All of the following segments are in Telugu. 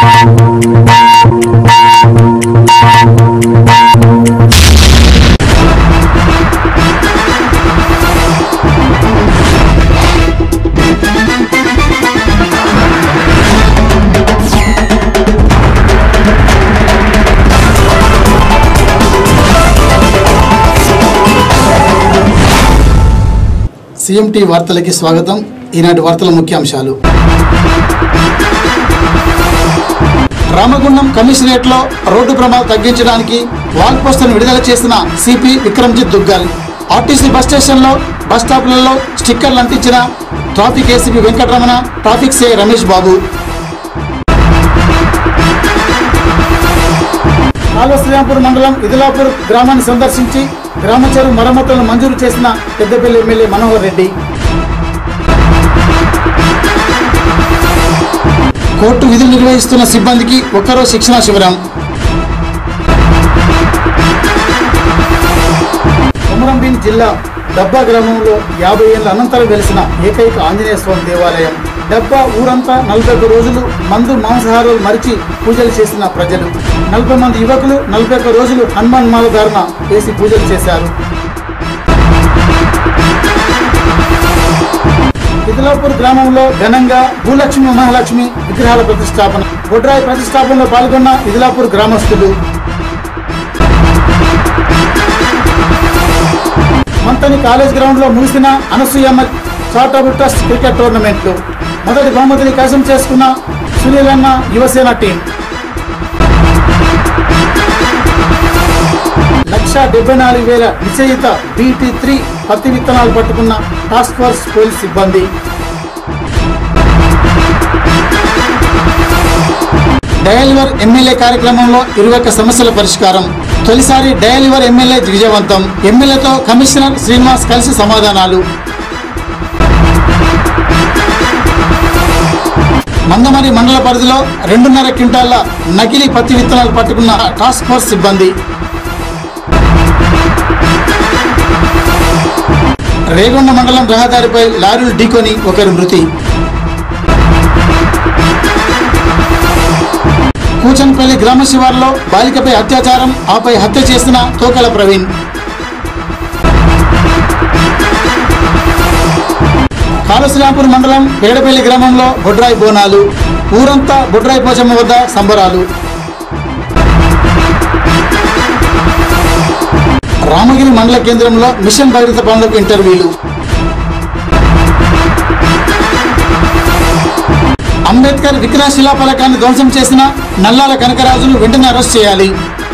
సిఎంటి వార్తలకి స్వాగతం ఈనాటి వార్తల ముఖ్యాంశాలు రామగుండం కమిషనరేట్లో రోడ్డు ప్రమాదం తగ్గించడానికి వాల్ పోస్టర్ను విడుదల చేసిన CP Vikramjit Duggal RTC bus స్టేషన్లో బస్ స్టాప్లలో స్టిక్కర్లు అంటించిన ట్రాఫిక్ ఏసీపీ వెంకటరమణ ట్రాఫిక్ సే రమేష్ బాబు కాలువ శ్రీరాంపూర్ మండలం ఇదిలాపూర్ గ్రామాన్ని సందర్శించి గ్రామ చెరువు మరమ్మతులను మంజూరు చేసిన పెద్దపల్లి ఎమ్మెల్యే మనోహర్ రెడ్డి కోర్టు విధులు నిర్వహిస్తున్న సిబ్బందికి ఒక్కరోజు శిక్షణ శిబిరం కొమరంభీం జిల్లా డబ్బా గ్రామంలో యాభై ఏళ్ల అనంతరం వెలిసిన ఏకైక ఆంజనేయ స్వామి దేవాలయం డబ్బా ఊరంతా నలభై ఒక్క రోజులు మందు మాంసాహారాలు మరిచి పూజలు చేసిన ప్రజలు నలభై మంది యువకులు నలభై ఒక్క రోజులు హనుమాన్ మాల ధారణ వేసి పూజలు చేశారు ఇదిలాపూర్ గ్రామంలో ఘనంగా భూలక్ష్మి మహాలక్ష్మి విగ్రహాల ప్రతిష్టాపన బొడ్రాయి ప్రతిష్టాపనలో పాల్గొన్న ఇదిలాపూర్ గ్రామస్తులు మంతని కాలేజ్ గ్రౌండ్ లో ముగిసిన అనసూయమ్మ చారిటబుల్ ట్రస్ట్ క్రికెట్ టోర్నమెంట్లు మొదటి బహుమతిని కైసం చేసుకున్న సునీలన్న యువసేన టీం లక్ష డెబ్బై నాలుగు వేల నిశ్చయిత బీటీ త్రీ పత్తి విత్తనాలు పట్టుకున్న టాస్క్ ఫోర్స్ పోలీస్ సిబ్బంది డయలివర్ ఎమ్మెల్యే కార్యక్రమంలో ఇరవై ఒక్క సమస్యల పరిష్కారం తొలిసారి డయలివర్ ఎమ్మెల్యే విజయవంతం ఎమ్మెల్యేతో కమిషనర్ శ్రీనివాస్ కలిసి సమాధానాలు మందమరి మండల పరిధిలో రెండున్నర క్వింటాళ్ల నకిలీ పత్తి విత్తనాలు పట్టుకున్న టాస్క్ ఫోర్స్ సిబ్బంది రేగొండ మండలం రహదారిపై లారీలు ఢీకొని ఒకరి మృతి కూచన్పల్లి గ్రామ శివార్లో బాలికపై అత్యాచారం ఆపై హత్య చేసిన తోకల ప్రవీణ్ కాళశ్రీరాంపూర్ మండలం పేడపల్లి గ్రామంలో బొడ్రాయి బోనాలు ఊరంతా బొడ్రాయి పోచమ్మ వద్ద సంబరాలు రామగిరి మండల కేంద్రంలో మిషన్ భగీరథ పనులకు ఇంటర్వ్యూలు అంబేద్కర్ విగ్రహ శిలాఫలకాన్ని ధ్వంసం చేసిన నల్లాల కనకరాజును వెంటనే అరెస్ట్ చేయాలి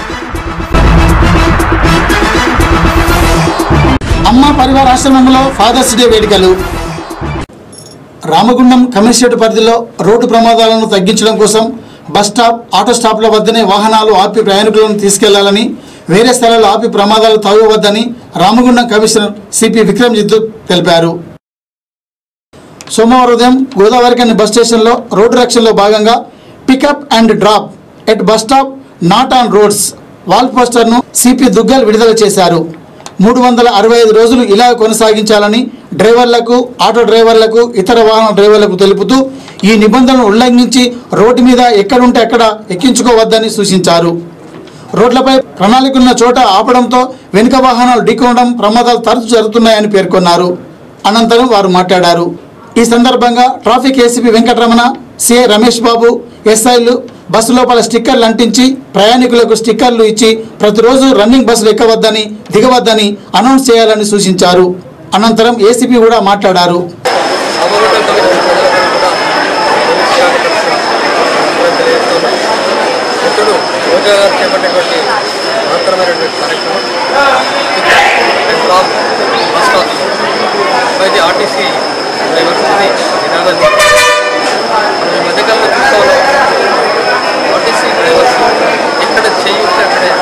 అమ్మ పరివార ఆశ్రమంలో ఫాదర్స్ డే వేడుకలు రామగుండం కమిషనరేట్ పరిధిలో రోడ్డు ప్రమాదాలను తగ్గించడం కోసం బస్ స్టాప్ ఆటో స్టాప్ల వద్దనే వాహనాలు ఆపి ప్రయాణికులను తీసుకెళ్లాలని వేరే స్థలాల్లో ఆపి ప్రమాదాలు తవ్వవద్దని రామగుండం కమిషనర్ సిపి విక్రమ్జిత్ తెలిపారు సోమవారం ఉదయం గోదావరికని బస్ స్టేషన్లో రోడ్డు రక్షణలో భాగంగా pickup and drop at bus stop not on roads wall పోస్టర్ను సిపి దుగ్గల్ విడుదల చేశారు మూడు వందల అరవై ఐదు రోజులు ఇలా కొనసాగించాలని డ్రైవర్లకు ఆటో డ్రైవర్లకు ఇతర వాహన డ్రైవర్లకు తెలుపుతూ ఈ నిబంధనలు ఉల్లంఘించి రోడ్డు మీద ఎక్కడుంటే అక్కడ ఎక్కించుకోవద్దని సూచించారు రోడ్లపై ప్రణాళికలున్న చోట ఆపడంతో వెనుక వాహనాలు ఢీకొనడం ప్రమాదాలు తరచు జరుగుతున్నాయని పేర్కొన్నారు అనంతరం వారు మాట్లాడారు ఈ సందర్భంగా traffic ACP Venkataramana CI Ramesh Babu ఎస్ఐలు బస్సు లోపల స్టిక్కర్లు అంటించి ప్రయాణికులకు స్టిక్కర్లు ఇచ్చి ప్రతిరోజు రన్నింగ్ బస్సులు ఎక్కవద్దని దిగవద్దని అనౌన్స్ చేయాలని సూచించారు అనంతరం ఏసీపీ కూడా మాట్లాడారు అవగాహన కలిగిన ప్రజలకు కూడా విషయాలు తెలియజేస్తున్నాం తెలియజేస్తున్నాం మిత్రుడు రోజా గారు చేపట్టేటువంటి మహత్తరమైనటువంటి కార్యక్రమం డ్రాప్ బస్ స్టాప్ అయితే ఆర్టీసీ డ్రైవర్స్ నినాదాన్ని మనం ఈ మధ్యకాలంలో చూస్తా ఉన్నాం ఆర్టీసీ డ్రైవర్స్ ఎక్కడ చేయి ఉంటే అక్కడే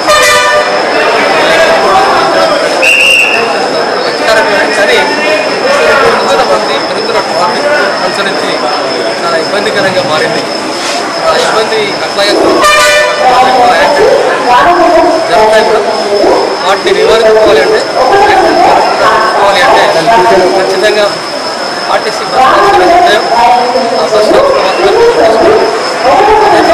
పరిష్కారమే కానీ పెరుగుతున్న మంది పెరుగుతున్న ట్రాఫిక్ అనుసరించి చాలా ఇబ్బందికరంగా మారింది ఆ ఇబ్బంది అట్లాగే జరుగుతాయి కూడా వాటిని నివారించుకోవాలి అంటే జరుపుకోవాలి అంటే ఖచ్చితంగా ఆర్టీసీ బస్ స్టాప్స్ ఏవైతే ఉంటాయో ఆ బస్ స్టాప్స్లో మాత్రమే తీసుకుంటాం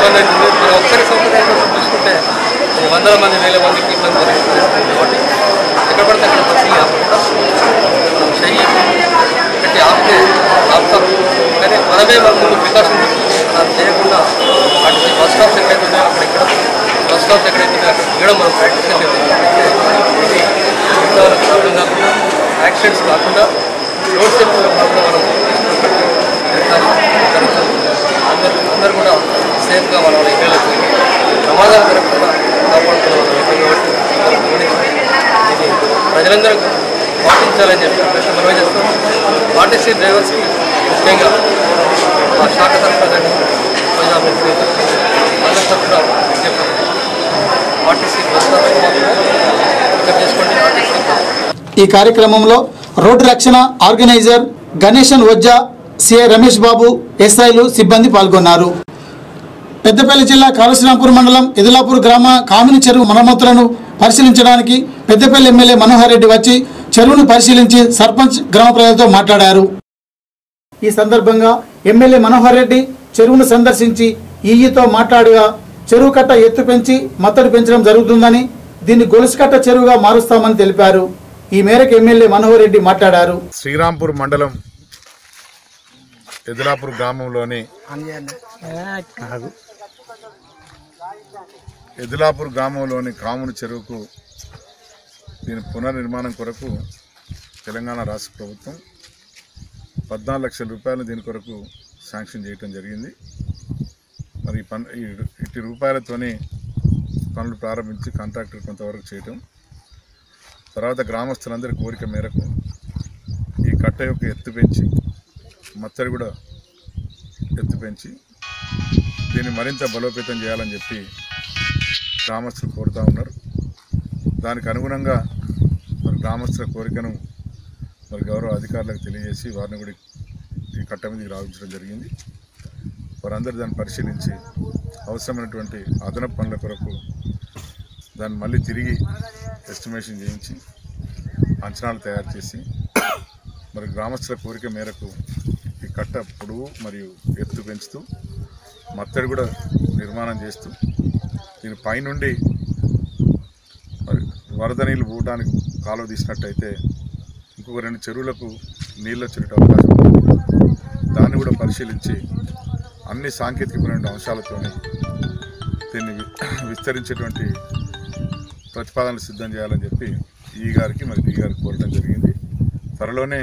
ఇబ్బంది అవుతుంది మీరు ఒక్కరి సౌకర్యం కోసం చూసుకుంటే ఈ వందల మంది వేల మందికి ఇబ్బంది జరిగే పరిస్థితి ఉంది కాబట్టి ఎక్కడ పడితే అక్కడ బస్సులు ఆపకుండా చెయ్యి పెట్టి ఆపితే ఆపుతాం కానీ మనమే మన ముందు ప్రికాషన్ తీసుకుని అలా చేయకుండా అటు బస్ స్టాప్స్ ఎక్కడైతే ఉన్నాయో అక్కడ ఇక్కడ బస్ స్టాప్స్ ఎక్కడైతే ఉన్నాయో అక్కడ ఇక్కడ మనం ప్రాక్టీస్ చేసేది ఇది ఇంతవరకు ప్రాబ్లం కాకుండా యాక్సిడెంట్స్ కాకుండా రోడ్ సేఫ్టీ కాకుండా మనం తీసుకున్నట్టు జరుగుతుంది అందరూ అందరూ కూడా సేఫ్గా మన వాళ్ళ ఇళ్ళకి పోయి ప్రమాదాలు జరగకుండా కాపాడుకోవాలి కాబట్టి ఇది ప్రజలందరూ పాటించాలని చెప్పి ప్రశ్న మనమే చేస్తాం ఆర్టీసీ డ్రైవర్స్కి ముఖ్యంగా మా శాఖ తరఫున కానీ ప్రజా మిత్రులు అందరి తరఫున విజ్ఞప్తి ఆర్టీసీ బస్ స్టాప్ మాత్రం ఇక్కడ చేసుకోండి ఆర్టీసీ ఈ కార్యక్రమంలో రోడ్డు రక్షణ ఆర్గనైజర్ గణేశన్ వజ్జా సిఐ రమేష్ బాబు ఎస్ఐలు సిబ్బంది పాల్గొన్నారు పెద్దపల్లి జిల్లా కాళశ్రీరాంపూర్ మండలం ఎదులాపూర్ గ్రామ కామిని చెరువు మరమ్మతులను పరిశీలించడానికి పెద్దపల్లి ఎమ్మెల్యే మనోహర్ రెడ్డి వచ్చి చెరువును పరిశీలించి సర్పంచ్ గ్రామ ప్రజలతో మాట్లాడారు ఈ సందర్భంగా ఎమ్మెల్యే మనోహర్ రెడ్డి చెరువును సందర్శించి ఈఈతో మాట్లాడగా చెరువు కట్ట ఎత్తు పెంచి మత్తడి పెంచడం జరుగుతుందని దీన్ని గొలుసు కట్ట చెరువుగా మారుస్తామని తెలిపారు ఈ మేరకు ఎమ్మెల్యే మనోహర్ రెడ్డి మాట్లాడారు శ్రీరాంపూర్ మండలం ఎదిలాపూర్ గ్రామంలోని ఎదిలాపూర్ గ్రామంలోని కాముని చెరువుకు దీని పునర్నిర్మాణం కొరకు తెలంగాణ రాష్ట్ర ప్రభుత్వం పద్నాలుగు లక్షల రూపాయలు దీని కొరకు శాంక్షన్ చేయటం జరిగింది మరి ఈ పన్ ఈ ఇట్టి రూపాయలతోని పనులు ప్రారంభించి కాంట్రాక్టర్ కొంతవరకు చేయటం తర్వాత గ్రామస్తులందరి కోరిక మేరకు ఈ కట్ట యొక్క ఎత్తు పెంచి మత్తడి కూడా ఎత్తు పెంచి దీన్ని మరింత బలోపేతం చేయాలని చెప్పి గ్రామస్తులు కోరుతూ ఉన్నారు దానికి అనుగుణంగా మరి గ్రామస్తుల కోరికను మరి గౌరవ అధికారులకు తెలియజేసి వారిని కూడా ఈ కట్ట మీదకి రావించడం జరిగింది వారందరూ దాన్ని పరిశీలించి అవసరమైనటువంటి అదనపు పనుల కొరకు దాన్ని మళ్ళీ తిరిగి ఎస్టిమేషన్ చేయించి అంచనాలు తయారు చేసి మరి గ్రామస్తుల కోరిక మేరకు ఈ కట్ట పొడవు మరియు ఎత్తు పెంచుతూ మత్తడి కూడా నిర్మాణం చేస్తూ దీని పైనుండి మరి వరద నీళ్ళు పోవడానికి కాలువ తీసినట్టయితే ఇంకొక రెండు చెరువులకు నీళ్ళు వచ్చేట అవకాశం ఉంది దాన్ని కూడా పరిశీలించి అన్ని సాంకేతికమైన అంశాలతోని దీన్ని వి- విస్తరించేటువంటి ప్రతిపాదనలు సిద్ధం చేయాలని చెప్పి ఈ గారికి మరి ఈ గారికి కోరడం జరిగింది త్వరలోనే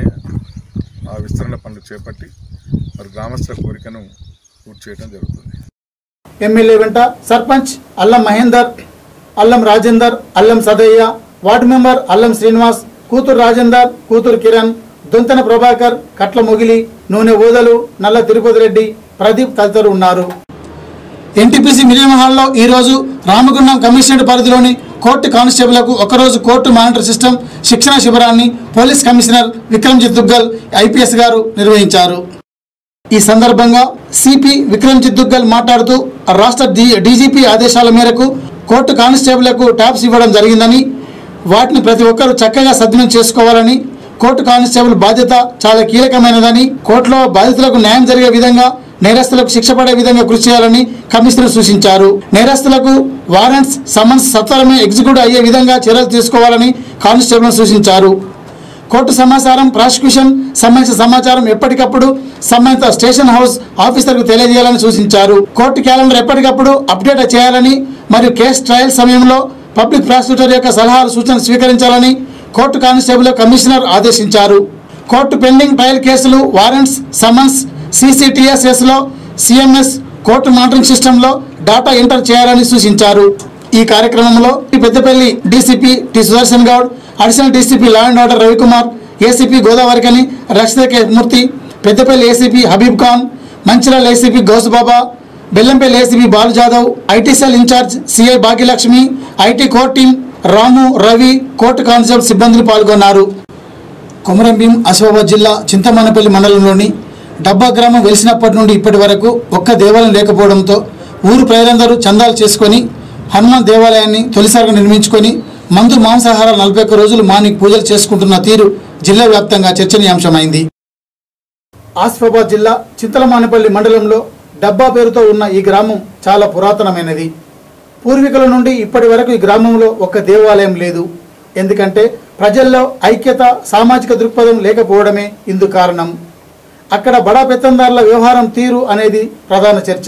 ఆ విస్తరణ పనులు చేపట్టి మరి గ్రామస్తుల కోరికను పూర్తి చేయడం జరుగుతుంది ఎమ్మెల్యే వెంట సర్పంచ్ అల్లం మహేందర్ అల్లం రాజేందర్ అల్లం సదయ్య వార్డు మెంబర్ అల్లం శ్రీనివాస్ కూతురు రాజేందర్ కూతురు కిరణ్ దొంతన ప్రభాకర్ కట్ల మొగిలి నూనె ఓదలు నల్ల తిరుపతి రెడ్డి ప్రదీప్ తదితరులు ఉన్నారు ఎన్టీపీసీ మిలియన్ హాల్లో ఈరోజు రామగుండం కమిషనరేట్ పరిధిలోని కోర్టు కానిస్టేబుల్కు ఒకరోజు కోర్టు మానిటర్ సిస్టమ్ శిక్షణ శిబిరాన్ని police commissioner Vikramjit Duggal IPS గారు నిర్వహించారు ఈ సందర్భంగా సిపి విక్రమ్జిత్ దుగ్గల్ మాట్లాడుతూ రాష్ట్ర డి- డీజీపీ ఆదేశాల మేరకు కోర్టు కానిస్టేబుల్కు ట్యాబ్స్ ఇవ్వడం జరిగిందని వాటిని ప్రతి ఒక్కరూ చక్కగా సద్వినియోగం చేసుకోవాలని కోర్టు కానిస్టేబుల్ బాధ్యత చాలా కీలకమైనదని కోర్టులో బాధితులకు న్యాయం జరిగే విధంగా నేరస్తులకు శిక్ష పడే విధంగా కృషి చేయాలని కమిషనర్ సూచించారు నేరస్తులకు వారెంట్స్ సమన్స్ సత్వరమే ఎగ్జిక్యూట్ అయ్యే విధంగా చర్యలు తీసుకోవాలని కానిస్టేబుల్ సూచించారు కోర్టు సమాచారం ప్రాసిక్యూషన్ సంబంధించిన సమాచారం ఎప్పటికప్పుడు సంబంధిత స్టేషన్ హౌస్ ఆఫీసర్కు తెలియజేయాలని సూచించారు కోర్టు క్యాలెండర్ ఎప్పటికప్పుడు అప్డేట్ చేయాలని మరియు కేసు ట్రయల్ సమయంలో పబ్లిక్ ప్రాసిక్యూటర్ యొక్క సలహాలు సూచనలు స్వీకరించాలని కోర్టు కానిస్టేబుల్ కమిషనర్ ఆదేశించారు కోర్టు పెండింగ్ ట్రయల్ కేసులు వారెంట్స్ సమన్స్ సీసీటీఎస్ఎస్లో సిఎంఎస్ కోర్టు మానిటరింగ్ సిస్టంలో డాటా ఎంటర్ చేయాలని సూచించారు ఈ కార్యక్రమంలో Peddapalli DCP T Sudarshan Goud additional DCP law and order Ravikumar ACP Godavarikhani Rakshita K Murthy Peddapalli ACP Habib Khan Mancherial ACP Gousubaba Bellampalli ACP Balu Jadhav IT cell incharge CI Bhagyalakshmi IT core team Ramu Ravi court constable సిబ్బందులు పాల్గొన్నారు కొమరంభీం ఆసిఫాబాద్ జిల్లా చింతమనపల్లి మండలంలోని డబ్బా గ్రామం వెలిసినప్పటి నుండి ఇప్పటి వరకు ఒక్క దేవాలయం లేకపోవడంతో ఊరు ప్రజలందరూ చందాలు చేసుకొని హనుమాన్ దేవాలయాన్ని తొలిసారిగా నిర్మించుకొని మందు మాంసాహారాలు నలభై ఒక్క రోజులు మాని పూజలు చేసుకుంటున్న తీరు జిల్లా వ్యాప్తంగా చర్చనీయాంశమైంది ఆసిఫాబాద్ జిల్లా చింతలమానపల్లి మండలంలో డబ్బా పేరుతో ఉన్న ఈ గ్రామం చాలా పురాతనమైనది పూర్వీకుల నుండి ఇప్పటి వరకు ఈ గ్రామంలో ఒక్క దేవాలయం లేదు ఎందుకంటే ప్రజల్లో ఐక్యత సామాజిక దృక్పథం లేకపోవడమే ఇందుకు కారణం అక్కడ బడా పెత్తందారుల వ్యవహారం తీరు అనేది ప్రధాన చర్చ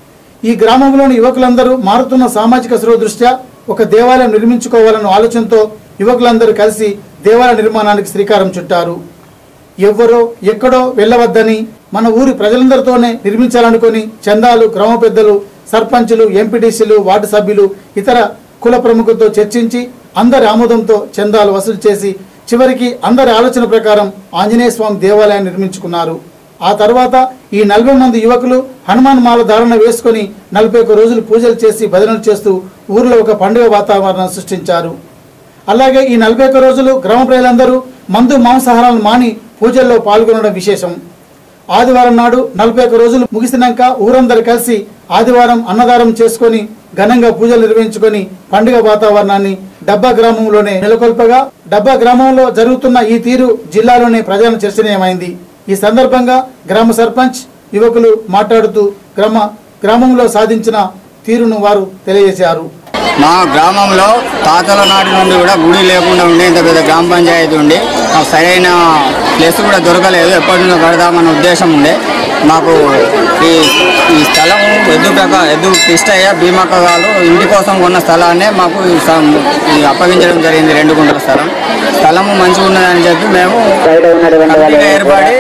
ఈ గ్రామంలోని యువకులందరూ మారుతున్న సామాజిక స్రో దృష్ట్యా ఒక దేవాలయం నిర్మించుకోవాలన్న ఆలోచనతో యువకులందరూ కలిసి దేవాలయ నిర్మాణానికి శ్రీకారం చుట్టారు ఎవ్వరో ఎక్కడో వెళ్ళవద్దని మన ఊరి ప్రజలందరితోనే నిర్మించాలనుకొని చందాలు గ్రామ పెద్దలు సర్పంచులు ఎంపీటీసీలు వార్డు సభ్యులు ఇతర కుల ప్రముఖులతో చర్చించి అందరి ఆమోదంతో చందాలు వసూలు చేసి చివరికి అందరి ఆలోచన ప్రకారం ఆంజనేయ స్వామి దేవాలయాన్ని నిర్మించుకున్నారు ఆ తర్వాత ఈ నలభై మంది యువకులు హనుమాన్ మాల ధారణ వేసుకొని నలభై ఒక్క రోజులు పూజలు చేసి భజనలు చేస్తూ ఊరిలో ఒక పండుగ వాతావరణం సృష్టించారు అలాగే ఈ నలభై ఒక్క రోజులు గ్రామ ప్రజలందరూ మందు మాంసాహారాలను మాని పూజల్లో పాల్గొనడం విశేషం ఆదివారం నాడు నలభై ఒక్క రోజులు ముగిసినాక ఊరందరూ కలిసి ఆదివారం అన్నదానం చేసుకొని ఘనంగా పూజలు నిర్వహించుకొని పండుగ వాతావరణాన్ని డబ్బా గ్రామంలోనే నెలకొల్పగా డబ్బా గ్రామంలో జరుగుతున్న ఈ తీరు జిల్లాలోనే ప్రజలను చర్చనీయమైంది ఈ సందర్భంగా గ్రామ సర్పంచ్ యువకులు మాట్లాడుతూ గ్రామ గ్రామంలో సాధించిన తీరును వారు తెలియజేశారు మా గ్రామంలో తాతల నాటి నుండి కూడా గుడి లేకుండా ఉండే ఇంత పెద్ద గ్రామ పంచాయతీ ఉండి మాకు సరైన ప్లేస్ కూడా దొరకలేదు ఎప్పటి నుంచో కడదామన్న ఉద్దేశం ఉండే మాకు ఈ ఈ స్థలం ఎద్దు ప్రకా ఎద్దు కృష్ణయ్య భీమక్క గారు ఇంటి కోసం కొన్న స్థలాన్నే మాకు ఈ సం- ఇది అప్పగించడం జరిగింది రెండు గుంటల స్థలం స్థలము మంచిగా ఉన్నదని చెప్పి మేము కమిటీగా ఏర్పడి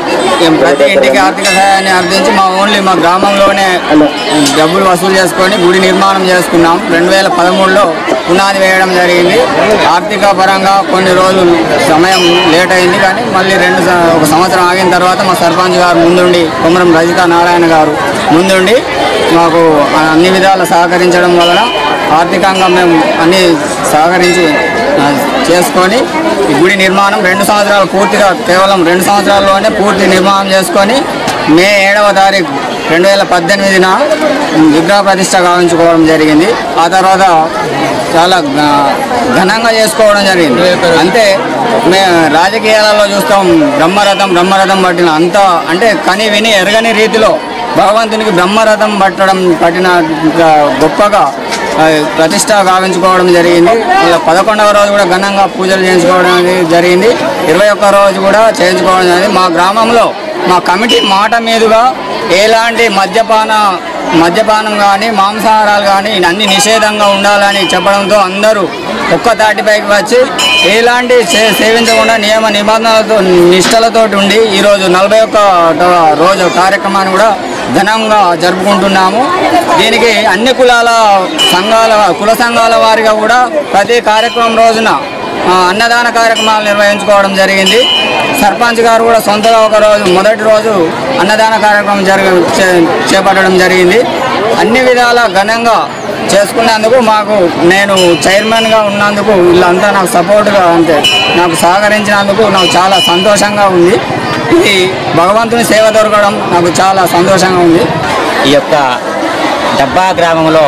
ఏం ప్రతి ఇంటికి ఆర్థిక సహాయాన్ని అర్థించి మా ఓన్లీ మా గ్రామంలోనే డబ్బులు వసూలు చేసుకొని గుడి నిర్మాణం చేసుకున్నాం రెండు వేల పదమూడులో పునాది వేయడం జరిగింది ఆర్థిక పరంగా కొన్ని రోజులు సమయం లేట్ అయింది కానీ మళ్ళీ రెండు స- ఒక సంవత్సరం ఆగిన తర్వాత మా సర్పంచ్ గారు ముందుండి కొమరం రజిత నారాయణ గారు ముందుండి మాకు అన్ని విధాలు సహకరించడం వలన ఆర్థికంగా మేము అన్ని సహకరించి ఆ, చేసుకొని ఈ గుడి నిర్మాణం రెండు సంవత్సరాలు పూర్తిగా కేవలం రెండు సంవత్సరాల్లోనే పూర్తి నిర్మాణం చేసుకొని మే ఏడవ తారీఖు రెండు వేల పద్దెనిమిదిన విగ్రహ ప్రతిష్ట గావించుకోవడం జరిగింది ఆ తర్వాత చాలా ఘ- ఘనంగా చేసుకోవడం జరిగింది అంతే మే రాజకీయాలలో చూస్తాం బ్రహ్మరథం బ్రహ్మరథం పట్టిన అంత అంటే కని విని ఎరగని రీతిలో భగవంతునికి బ్రహ్మరథం పట్టడం పట్టిన గొప్పగా ఆ, ప్రతిష్ట గావించుకోవడం జరిగింది ఇలా పదకొండవ రోజు కూడా ఘనంగా పూజలు చేయించుకోవడం అనేది జరిగింది ఇరవై ఒక్క రోజు కూడా చేయించుకోవడం జరిగింది మా గ్రామంలో మా కమిటీ మాట మీదుగా ఎలాంటి మద్యపాన మద్యపానం కానీ మాంసాహారాలు కానీ అన్ని నిషేధంగా ఉండాలని చెప్పడంతో అందరూ ఒక్క తాటిపైకి వచ్చి ఎలాంటి సే- సేవించకుండా నియమ నిబంధనలతో నిష్టలతో ఉండి ఈరోజు నలభై ఒక్క రోజు కార్యక్రమాన్ని కూడా ఘనంగా జరుపుకుంటున్నాము దీనికి అన్ని కులాల సంఘాల కుల సంఘాల వారిగా కూడా ప్రతి కార్యక్రమం రోజున ఆ, అన్నదాన కార్యక్రమాలు నిర్వహించుకోవడం జరిగింది సర్పంచ్ గారు కూడా సొంతగా ఒక రోజు మొదటి రోజు అన్నదాన కార్యక్రమం జరగ చే- చేపట్టడం జరిగింది అన్ని విధాల ఘనంగా చేసుకున్నందుకు మాకు నేను చైర్మన్గా ఉన్నందుకు వీళ్ళంతా నాకు సపోర్ట్గా అంతే నాకు సహకరించినందుకు నాకు చాలా సంతోషంగా ఉంది ఇది భగవంతుని సేవ దొరకడం నాకు చాలా సంతోషంగా ఉంది ఈ యొక్క డబ్బా గ్రామంలో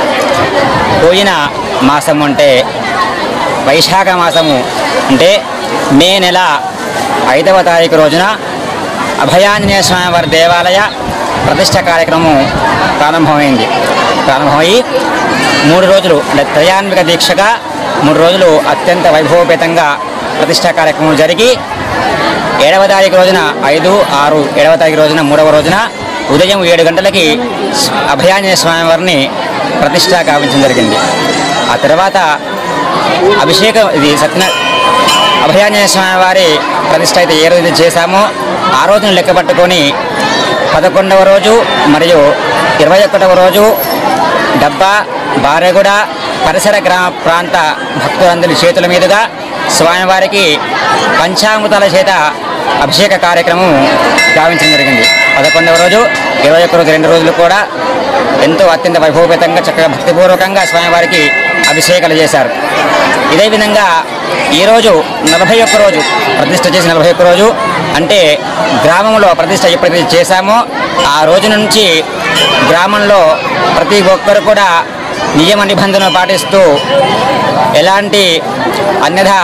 పోయిన మాసం అంటే వైశాఖ మాసము అంటే మే నెల ఐదవ తారీఖు రోజున అభయాంజనేయ స్వామి వారి దేవాలయ ప్రతిష్ట కార్యక్రమం ప్రారంభమైంది ప్రారంభమై మూడు రోజులు అంటే త్రయాన్విక దీక్షగా మూడు రోజులు అత్యంత వైభవపేతంగా ప్రతిష్ట కార్యక్రమం జరిగి ఏడవ తారీఖు రోజున ఐదు ఆరు ఏడవ తారీఖు రోజున మూడవ రోజున ఉదయం ఏడు గంటలకి అభయాంజనేయ స్వామి వారిని ప్రతిష్ట గావించడం జరిగింది ఆ తర్వాత అభిషేకం ఇది సత్యన అభయాంజనేయ స్వామి వారి ప్రతిష్ట అయితే ఏ రోజు చేశామో ఆ రోజును లెక్క పట్టుకొని పదకొండవ రోజు మరియు ఇరవై ఒకటవ రోజు డబ్బా బారెగూడ పరిసర గ్రామ ప్రాంత భక్తులందరి చేతుల మీదుగా స్వామివారికి పంచామృతాల చేత అభిషేక కార్యక్రమం గావించడం జరిగింది పదకొండవ రోజు ఇరవై ఒక్క రోజు రెండు రోజులు కూడా ఎంతో అత్యంత వైభవపేతంగా చక్కగా భక్తిపూర్వకంగా స్వామివారికి అభిషేకాలు చేశారు ఇదే విధంగా ఈరోజు నలభై ఒక్క రోజు ప్రతిష్ట చేసి నలభై ఒక్క రోజు అంటే గ్రామంలో ప్రతిష్ట ఎప్పుడైతే చేశామో ఆ రోజు నుంచి గ్రామంలో ప్రతి ఒక్కరు కూడా నియమ నిబంధనలు పాటిస్తూ ఎలాంటి అన్యథా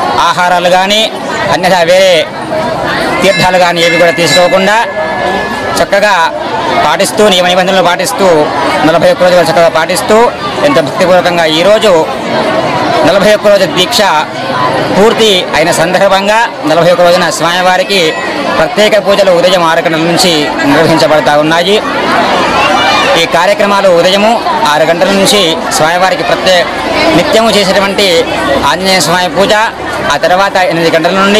ఆహారాలు కానీ అన్యథా వేరే తీర్థాలు కానీ ఏవి కూడా తీసుకోకుండా చక్కగా పాటిస్తూ నియమ నిబంధనలు పాటిస్తూ నలభై ఒక్క రోజులు చక్కగా పాటిస్తూ ఎంతో భక్తిపూర్వకంగా ఈరోజు నలభై ఒక్క రోజు దీక్ష పూర్తి అయిన సందర్భంగా నలభై ఒక్క రోజున స్వామివారికి ప్రత్యేక పూజలు ఉదయం ఆరు గంటల నుంచి నిర్వహించబడతా ఉన్నాయి ఈ కార్యక్రమాలు ఉదయము ఆరు గంటల నుంచి స్వామివారికి ప్రత్యేక నిత్యము చేసేటువంటి ఆంజనేయ స్వామి పూజ ఆ తర్వాత ఎనిమిది గంటల నుండి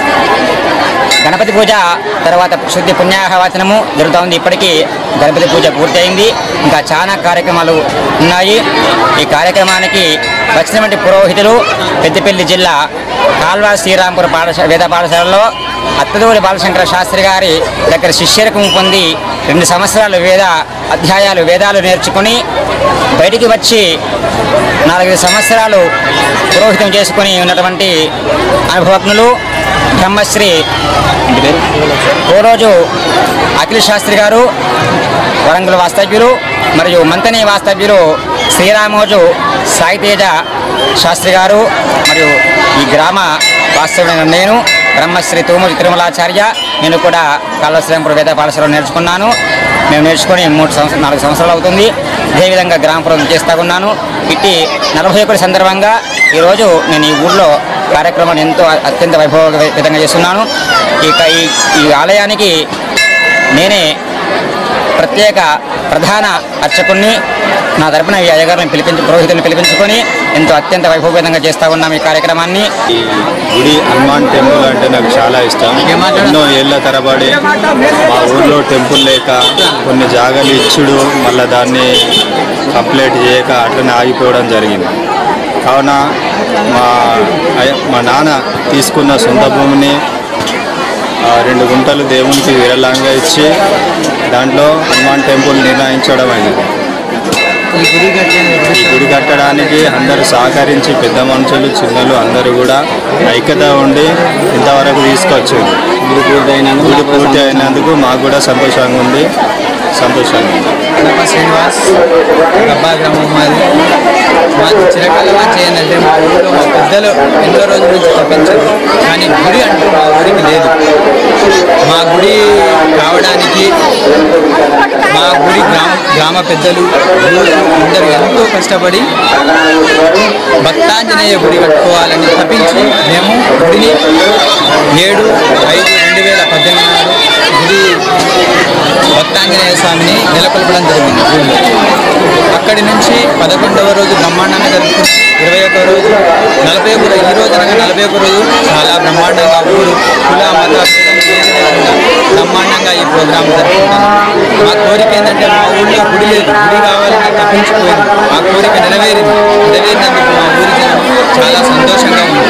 గణపతి పూజ తర్వాత శుద్ధి పుణ్యాహవాచనము జరుగుతూ ఉంది ఇప్పటికీ గణపతి పూజ పూర్తయింది ఇంకా చాలా కార్యక్రమాలు ఉన్నాయి ఈ కార్యక్రమానికి వచ్చినటువంటి పురోహితులు పెద్దపల్లి జిల్లా కాల్వ శ్రీరాంపూర్ పాఠశాల వేద పాఠశాలలో అత్తదూరి బాలశంకర శాస్త్రి గారి దగ్గర శిష్యరకం పొంది రెండు సంవత్సరాలు వేద అధ్యాయాలు వేదాలు నేర్చుకుని బయటికి వచ్చి నాలుగైదు సంవత్సరాలు పురోహితం చేసుకుని ఉన్నటువంటి అనుభవజ్ఞులు బ్రహ్మశ్రీ ఇంటి పేరు ఓ రోజు అఖిల్ శాస్త్రి గారు వరంగల్ వాస్తవ్యులు మరియు మంతని వాస్తవ్యులు శ్రీరామోజు సాయితేజ శాస్త్రి గారు మరియు ఈ గ్రామ వాస్తవ్యుడైన నేను బ్రహ్మశ్రీ తూముజు తిరుమలాచార్య నేను కూడా కాళశ్రీరాంపురం వేద పాఠశాలలో నేర్చుకున్నాను మేము నేర్చుకొని మూడు సంవత్సరాలు నాలుగు సంవత్సరాలు అవుతుంది అదేవిధంగా గ్రామ ప్రభుత్వం చేస్తా ఉన్నాను ఇట్టి నలభై ఒకటి సందర్భంగా ఈరోజు నేను ఈ ఊళ్ళో కార్యక్రమాన్ని ఎంతో అత్యంత వైభవపేతంగా చేస్తున్నాను ఇక ఈ ఈ ఆలయానికి నేనే ప్రత్యేక ప్రధాన అర్చకుణ్ణి నా తరపున ఈ అయ్యగారిని పిలిపించి పురోహితుని పిలిపించుకొని ఎంతో అత్యంత వైభవపేతంగా చేస్తూ ఉన్నాం ఈ కార్యక్రమాన్ని ఈ గుడి హనుమాన్ టెంపుల్ అంటే నాకు చాలా ఇష్టం ఎన్నో ఏళ్ళ తరబడి మా ఊర్లో టెంపుల్ లేక కొన్ని జాగాలు ఇచ్చుడు మళ్ళీ దాన్ని కంప్లీట్ చేయక అట్లనే ఆగిపోవడం జరిగింది కావున మా అయ్య- మా నాన్న తీసుకున్న సొంత భూమిని ఆ, రెండు గుంటలు దేవునికి విరళంగా ఇచ్చి దాంట్లో హనుమాన్ టెంపుల్ నిర్ణయించడం అయింది ఈ గుడి కట్టడానికి అందరూ సహకరించి పెద్ద మనుషులు చిన్నలు అందరూ కూడా ఐక్యత ఉండి ఇంతవరకు తీసుకొచ్చారు గుడి పూర్తి గుడి పూర్తి అయినందుకు మాకు కూడా సంతోషంగా ఉంది సంతోషంగా ఉంది కడప శ్రీనివాస్ గబ్బా గ్రామం మాది మా చిరకాల వాంఛ ఏంటంటే మా ఊళ్ళో మా పెద్దలు ఎన్నో రోజుల నుంచి తప్పించారు కానీ గుడి అంటూ మా ఊరికి లేదు మా గుడి కావడానికి మా గుడి గ్రామ గ్రామ పెద్దలు యూత్ అందరూ ఎంతో కష్టపడి భక్తాంజనేయ గుడి కట్టుకోవాలని తప్పించి మేము గుడిని ఏడు ఐదు రెండు వేల పద్దెనిమిది నాడు గుడి భక్తాంజనేయ స్వామిని నెలకొల్పడం జరిగింది ఊళ్ళో అక్కడి నుంచి పదకొండవ రోజు బ్రహ్మాండంగా జరుగుతుంది ఇరవై ఒక్క రోజు నలభై ఒక రోజు ఈ రోజు అనగా నలభై ఒక రోజు చాలా బ్రహ్మాండంగా ఊరు కుల మత భేదం ఏది లేకుండా బ్రహ్మాండంగా ఈ ప్రోగ్రాం జరుపుకుంటాం మా కోరిక ఏంటంటే మా ఊళ్ళో గుడి లేదు గుడి కావాలని తప్పించిపోయింది ఆ కోరిక నెరవేరింది నెరవేరినందుకు మా ఊరి జనం చాలా సంతోషంగా ఉంది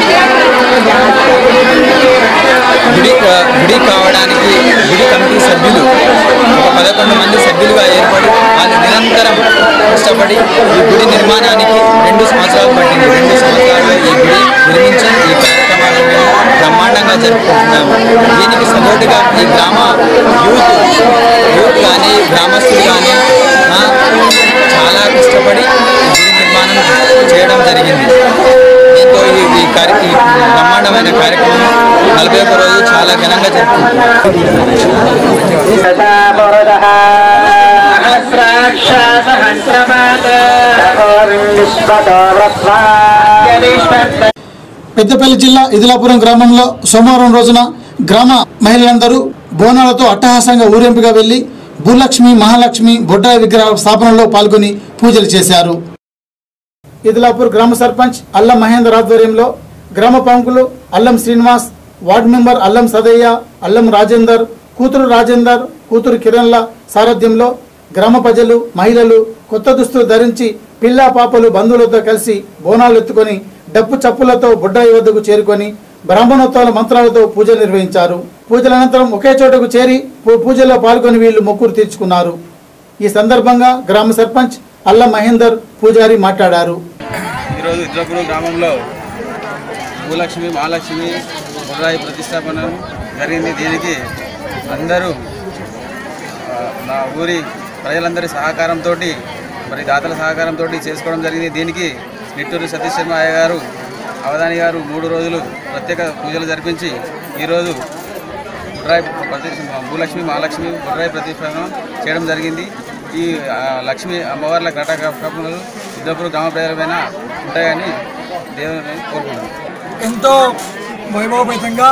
గుడి గుడి కావడానికి గుడి కమిటీ సభ్యులు ఒక పదకొండు మంది సభ్యులుగా ఏర్పడి వాళ్ళు నిరంతరం కష్టపడి ఈ గుడి నిర్మాణానికి రెండు సంవత్సరాలు పట్టింది రెండు సంవత్సరాల్లో ఈ గుడి నిర్మించి ఈ కార్యక్రమాలను మేము బ్రహ్మాండంగా జరుపుకుంటున్నాము దీనికి సపోర్టుగా ఈ గ్రామ యూత్ యూత్ కానీ గ్రామస్తులు కానీ ఆ, చాలా కష్టపడి ఈ గుడి నిర్మాణం చేయడం జరిగింది దీంతో ఈ ఈ కార్య ఈ బ్రహ్మాండమైన కార్యక్రమం నలభై ఒక్క రోజు చాలా ఘనంగా జరుపుకుంటున్నాం పెద్దపల్లి జిల్లా ఇదిలాపురం గ్రామంలో సోమవారం రోజున గ్రామ మహిళలందరూ బోనాలతో అట్టహాసంగా ఊరేంపుగా వెళ్లి భూలక్ష్మి మహాలక్ష్మి బొడ్రాయి విగ్రహ స్థాపనలో పాల్గొని పూజలు చేశారు ఇదిలాపూర్ గ్రామ సర్పంచ్ అల్లం మహేందర్ ఆధ్వర్యంలో గ్రామ ప్రముఖులు అల్లం శ్రీనివాస్ వార్డు మెంబర్ అల్లం సదయ్య అల్లం రాజేందర్ కూతురు రాజేందర్ కూతురు కిరణ్ల సారథ్యంలో గ్రామ ప్రజలు మహిళలు కొత్త దుస్తులు ధరించి పిల్లా పాపలు బంధువులతో కలిసి బోనాలు ఎత్తుకొని డప్పు చప్పులతో బుడ్డాయి వద్దకు చేరుకొని బ్రాహ్మణోత్సవాల మంత్రాలతో పూజలు నిర్వహించారు పూజల అనంతరం ఒకే చోటకు చేరి పూ- పూజలో పాల్గొని వీళ్ళు మొక్కులు తీర్చుకున్నారు ఈ సందర్భంగా గ్రామ సర్పంచ్ అల్లం మహేందర్ పూజారి మాట్లాడారు ఈరోజు ఇద్రపురం గ్రామంలో భూలక్ష్మి మహాలక్ష్మి బుర్రాయి ప్రతిష్టాపన జరిగింది దీనికి అందరూ ఆ, నా ఊరి ప్రజలందరి సహకారంతో మరి దాతల సహకారంతో చేసుకోవడం జరిగింది దీనికి నిట్టూరు సతీష్ శర్మ అయ్య గారు అవధాని గారు మూడు రోజులు ప్రత్యేక పూజలు జరిపించి ఈరోజు బుడ్రాయి ప్రతి భూలక్ష్మి మహాలక్ష్మి బుడ్రాయి ప్రతిష్టాపన చేయడం జరిగింది ఈ ఆ, లక్ష్మి అమ్మవార్ల ఘటకములు యుద్ధపురం గ్రామ ప్రజలపైన ఉంటాయని దేవుని కోరుకుంటున్నాను ఎంతో వైభవపేతంగా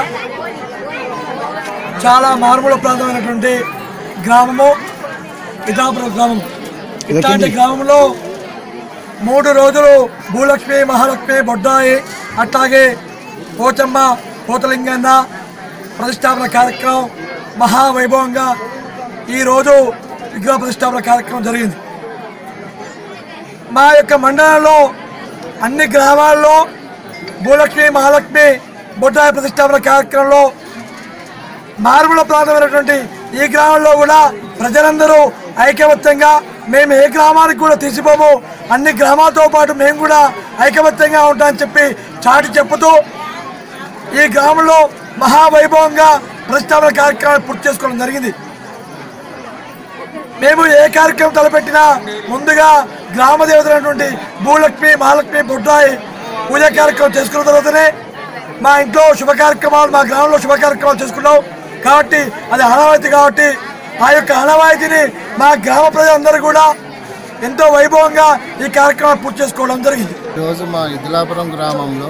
చాలా మారుమూల ప్రాంతమైనటువంటి గ్రామము ఇదాపురం గ్రామం ఇట్లాంటి గ్రామంలో మూడు రోజులు భూలక్ష్మి మహాలక్ష్మి బొడ్డాయి అట్లాగే పోచమ్మ పోతలింగన్న ప్రతిష్టాపన కార్యక్రమం మహావైభవంగా ఈరోజు విగ్రహ ప్రతిష్టాపన కార్యక్రమం జరిగింది మా యొక్క మండలంలో అన్ని గ్రామాల్లో భూలక్ష్మి మహాలక్ష్మి బొడ్డాయి ప్రతిష్టాపన కార్యక్రమంలో మారుమూల ప్రాంతమైనటువంటి ఈ గ్రామంలో కూడా ప్రజలందరూ ఐకమత్యంగా మేము ఏ గ్రామానికి కూడా తీసిపోము అన్ని గ్రామాలతో పాటు మేము కూడా ఐకమత్యంగా ఉంటామని చెప్పి చాటి చెప్పుతూ ఈ గ్రామంలో మహావైభవంగా ప్రతిష్టాపన కార్యక్రమాన్ని పూర్తి చేసుకోవడం జరిగింది మేము ఏ కార్యక్రమం తలపెట్టినా ముందుగా గ్రామ దేవతలైనటువంటి భూలక్ష్మి మహాలక్ష్మి బొడ్డాయి పూజా కార్యక్రమం చేసుకున్న తర్వాతనే మా ఇంట్లో శుభ కార్యక్రమాలు మా గ్రామంలో శుభ కార్యక్రమాలు చేసుకున్నాం కాబట్టి అది ఆనవాయితీ కాబట్టి ఆ యొక్క ఆనవాయితీని మా గ్రామ ప్రజలందరూ కూడా ఎంతో వైభవంగా ఈ కార్యక్రమాన్ని పూర్తి చేసుకోవడం జరిగింది ఈరోజు మా ఇదిలాపురం గ్రామంలో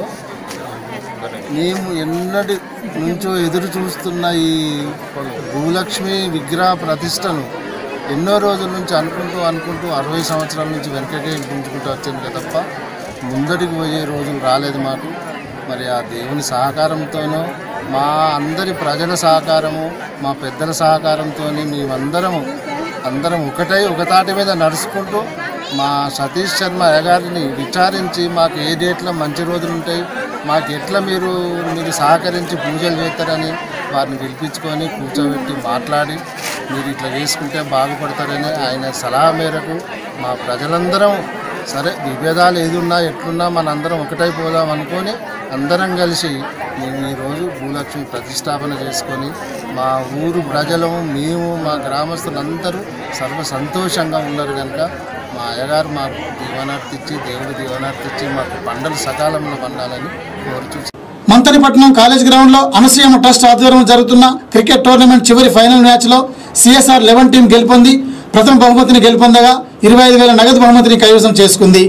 మేము ఎన్నటి నుంచో ఎదురు చూస్తున్న ఈ భూలక్ష్మి విగ్రహ ప్రతిష్టను ఎన్నో రోజుల నుంచి అనుకుంటూ అనుకుంటూ అరవై సంవత్సరాల నుంచి వెనకకే గుంజుకుంటూ వచ్చింది కదా తప్ప ముందటికి పోయే రోజులు రాలేదు మాకు మరి ఆ దేవుని సహకారంతోనో మా అందరి ప్రజల సహకారము మా పెద్దల సహకారంతో మేమందరము అందరం ఒకటై ఒకతాటి మీద నడుచుకుంటూ మా సతీష్ శర్మ అయ్యగారిని విచారించి మాకు ఏ డేట్లో మంచి రోజులు ఉంటాయి మాకు ఎట్లా మీరు మీరు సహకరించి పూజలు చేస్తారని వారిని పిలిపించుకొని కూర్చోబెట్టి మాట్లాడి మీరు ఇట్లా చేసుకుంటే బాగుపడతారని ఆయన సలహా మేరకు మా ప్రజలందరం సరే విభేదాలు ఏదున్నా ఎట్లున్నా మనందరం ఒకటైపోదాం అనుకొని అందరం కలిసి మేము ఈరోజు భూలక్ష్మి ప్రతిష్టాపన చేసుకొని మా ఊరు ప్రజలము మేము మా గ్రామస్తులందరూ సర్వ సంతోషంగా ఉన్నారు కనుక మా అయ్యగారు మాకు దీవనార్థి ఇచ్చి దేవుడు దీవనార్థి ఇచ్చి మాకు పంటలు సకాలంలో పండాలని కోరుచు మంతనిపట్నం కాలేజ్ గ్రౌండ్ లో అనసూయమ్మ ట్రస్ట్ ఆధ్వర్యంలో జరుగుతున్న క్రికెట్ టోర్నమెంట్ చివరి ఫైనల్ మ్యాచ్ లో సిఎస్ఆర్ లెవెన్ టీం గెలుపొంది ప్రథమ బహుమతిని గెలుపొందగా ఇరవై ఐదు వేల నగదు బహుమతిని కైవసం చేసుకుంది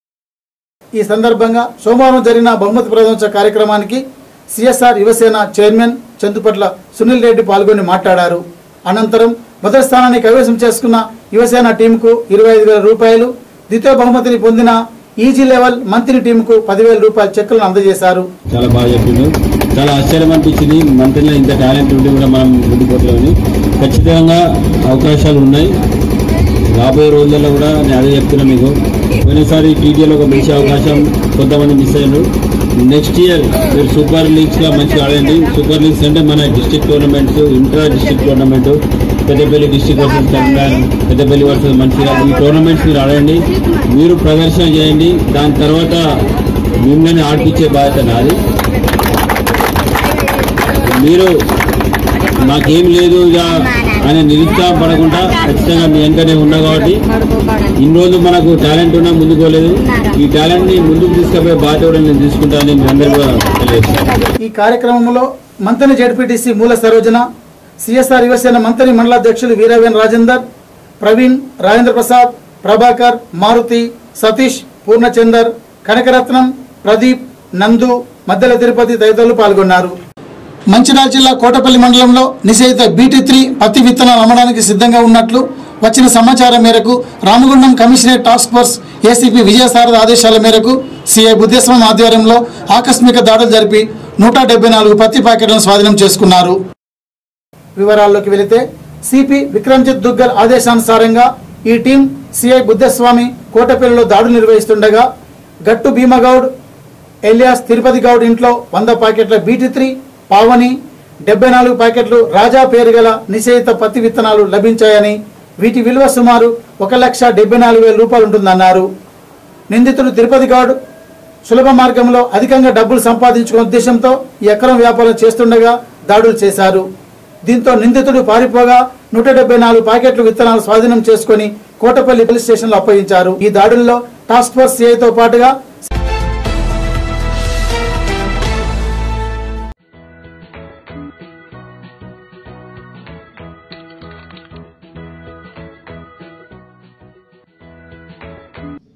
ఈ సందర్భంగా సోమవారం జరిగిన బహుమతి ప్రదర్శన కార్యక్రమానికి సిఎస్ఆర్ యువసేన చైర్మన్ చందుపట్ల సునీల్ రెడ్డి పాల్గొని మాట్లాడారు అనంతరం మొదటి స్థానాన్ని కైవసం చేసుకున్న యువసేన టీంకు ఇరవై ఐదు వేల రూపాయలు ద్వితీయ బహుమతిని పొందిన ఈజీ లెవెల్ మంత్రి టీంకు పదివేల రూపాయల చెక్కులను అందజేశారు చాలా బాగా చెప్పిండు చాలా ఆశ్చర్యం అనిపించింది మంత్రిలో ఇంత టాలెంట్ ఉండి కూడా మనం ముందుకు పోవట్లేమని ఖచ్చితంగా అవకాశాలు ఉన్నాయి రాబోయే రోజుల్లో కూడా నేను అదే చెప్తున్నా మీకు పోయినసారి టీటీఏలో ఒక మంచి అవకాశం కొంతమంది మిస్ అయ్యారు నెక్స్ట్ ఇయర్ మీరు సూపర్ లీగ్స్గా మంచిగా ఆడండి సూపర్ లీగ్స్ అంటే మన district tournaments intra district tournament Peddapalli district versus Telangana Peddapalli versus మంచిగా ఈ టోర్నమెంట్స్ మీరు ఆడండి మీరు ప్రదర్శన చేయండి దాని తర్వాత మిమ్మల్ని ఆడిపించే బాధ్యత నాది మీరు నాకేం లేదు ఇక ఆయన నిరుత్సాహపడకుండా ఖచ్చితంగా మీ వెంటనే ఉన్నా కాబట్టి ఇన్ని రోజులు మనకు టాలెంట్ ఉన్నా ముందుకోలేదు ఈ టాలెంట్ ని ముందుకు తీసుకుపోయే బాధ్యత కూడా నేను తీసుకుంటానని మీ అందరూ కూడా తెలియజేస్తాను ఈ కార్యక్రమంలో మంత్రి జడ్పీటీసీ మూల సరోజన సిఎస్ఆర్ యువసేన మంత్రి మండలాధ్యక్షులు వీరవేన్ రాజేందర్ ప్రవీణ్ రాజేంద్ర ప్రసాద్ ప్రభాకర్ మారుతి సతీష్ పూర్ణచందర్ కనకరత్నం ప్రదీప్ నందు మద్దెల తిరుపతి తదితరులు పాల్గొన్నారు మంచిర్యాల జిల్లా కోటపల్లి మండలంలో నిషేధిత బీటీ త్రీ పత్తి విత్తనాలు అమ్మడానికి సిద్ధంగా ఉన్నట్లు వచ్చిన సమాచారం మేరకు Ramagundam commissionerate task force ACP Vijayasaratha ఆదేశాల మేరకు సిఐ బుద్ధేశ్వరం ఆధ్వర్యంలో ఆకస్మిక దాడులు జరిపి నూట డెబ్బై నాలుగు పత్తి ప్యాకెట్లను స్వాధీనం చేసుకున్నారు వివరాల్లోకి వెళితే సిపి విక్రమ్జిత్ దుగ్గల్ ఆదేశానుసారంగా ఈ టీం సిఐ బుద్ధస్వామి కోటపల్లిలో దాడులు నిర్వహిస్తుండగా గట్టు భీమగౌడ్ ఎలియాస్ తిరుపతి గౌడ్ ఇంట్లో వంద ప్యాకెట్ల బీటీ త్రీ పావని డెబ్బై నాలుగు ప్యాకెట్లు రాజా పేరు గల నిషేధిత పత్తి విత్తనాలు లభించాయని వీటి విలువ సుమారు ఒక లక్ష డెబ్బై నాలుగు వేల రూపాయలు ఉంటుందన్నారు నిందితుడు తిరుపతి గౌడ్ సులభ మార్గంలో అధికంగా డబ్బులు సంపాదించుకునే ఉద్దేశంతో ఈ ఎకరం వ్యాపారం చేస్తుండగా దాడులు చేశారు దీంతో నిందితుడు పారిపోగా నూట డెబ్బై నాలుగు ప్యాకెట్లు విత్తనాలు స్వాధీనం చేసుకుని కోటపల్లి పోలీస్ స్టేషన్లో అప్పగించారు ఈ దాడుల్లో టాస్క్ ఫోర్స్ సిఐతో పాటుగా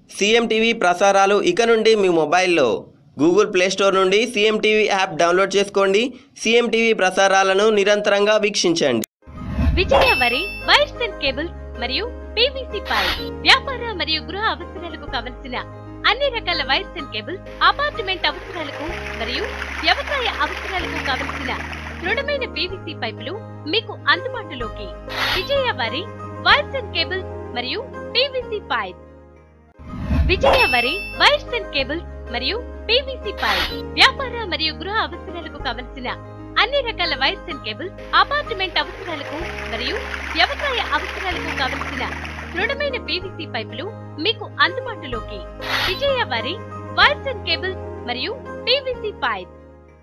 సీఎం టీవీ ప్రసారాలు ఇక నుండి మీ మొబైల్లో గూగుల్ ప్లే స్టోర్ నుండి సీఎం టీవీ యాప్ డౌన్లోడ్ చేసుకోండి సీఎం టీవీ ప్రసారాలను నిరంతరంగా వీక్షించండి Vijaya Vari wires and cables మరియు పీవీసీ పైప్ వ్యాపార మరియు గృహ అవసరాలకు కావలసిన అన్ని రకాల వైర్స్ అండ్ కేబుల్స్ అపార్ట్మెంట్ అవసరాలకు మరియు వ్యవసాయ అవసరాలకు కావలసిన దృఢమైన పీవీసీ పైపులు మీకు అందుబాటులోకి Vijaya Vari wires and cables మరియు PVC pipe Vijaya Vari wires and cables మరియు పీవీసీ పైప్ వ్యాపార మరియు గృహ అవసరాలకు కావలసిన అన్ని రకాల వైర్స్ అండ్ కేబుల్స్ అపార్ట్మెంట్ అవసరాలకు మరియు వ్యవసాయ అవసరాలకు కావలసిన దృఢమైన పీవీసీ పైపులు మీకు అందుబాటులోకి Vijaya Vari wires and cables మరియు పీవీసీ పైప్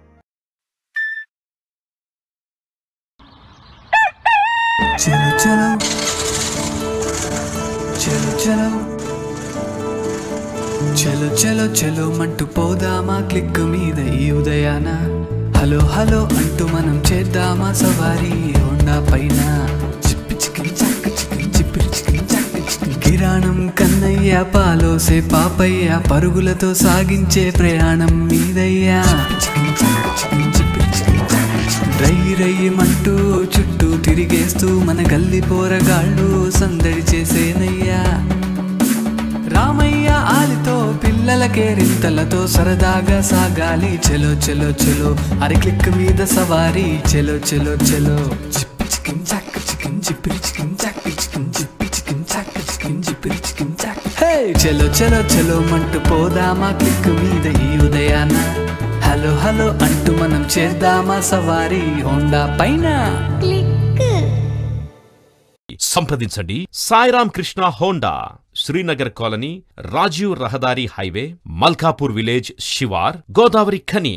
చలో చలో చలో చలో చలో చలో చలో మంటూ పోదామా క్లిక్ మీద ఈ ఉదయాన హలో హలో అంటూ మనం చేద్దామా సవారీ హోండా పైన చిప్పి చికిన్ చక్క చికిన్ చిప్పిరి చికిన్ చక్క చికిన్ కిరాణం కన్నయ్య పాలోసే పాపయ్య పరుగులతో సాగించే ప్రయాణం మీదయ్యా చికిన్ చక్క చికిన్ చిప్పిరి చికిన్ చక్క చికిన్ రై రయ్యమంటూ చుట్టూ తిరిగేస్తూ మన గల్లి పోరగాళ్ళు సందడి చేసేనయ్యా రామయ్య ఆలితో పిల్లలకే రింతలతో సరదాగా సాగాలి చెలో చెలో చెలో అరి క్లిక్ మీద సవారీ చెలో చెలో చెలో చిప్పి చికిన్ చాక్ చికిన్ చిప్పిరి చికిన్ చాక్ చికిన్ చిప్పి చికిన్ చాక్ చికిన్ చిప్పిరి చికిన్ చాక్ హే చెలో చెలో చెలో మంటూ పోదామా క్లిక్ మీద ఈ ఉదయాన హలో హలో అంటూ మనం చేద్దామా సవారీ హోండా పైన సంప్రదించండి సాయిరామ్ కృష్ణ హోండా శ్రీనగర్ కాలనీ రాజీవ్ రహదారి హైవే మల్కాపూర్ విలేజ్ శివార్ Godavarikhani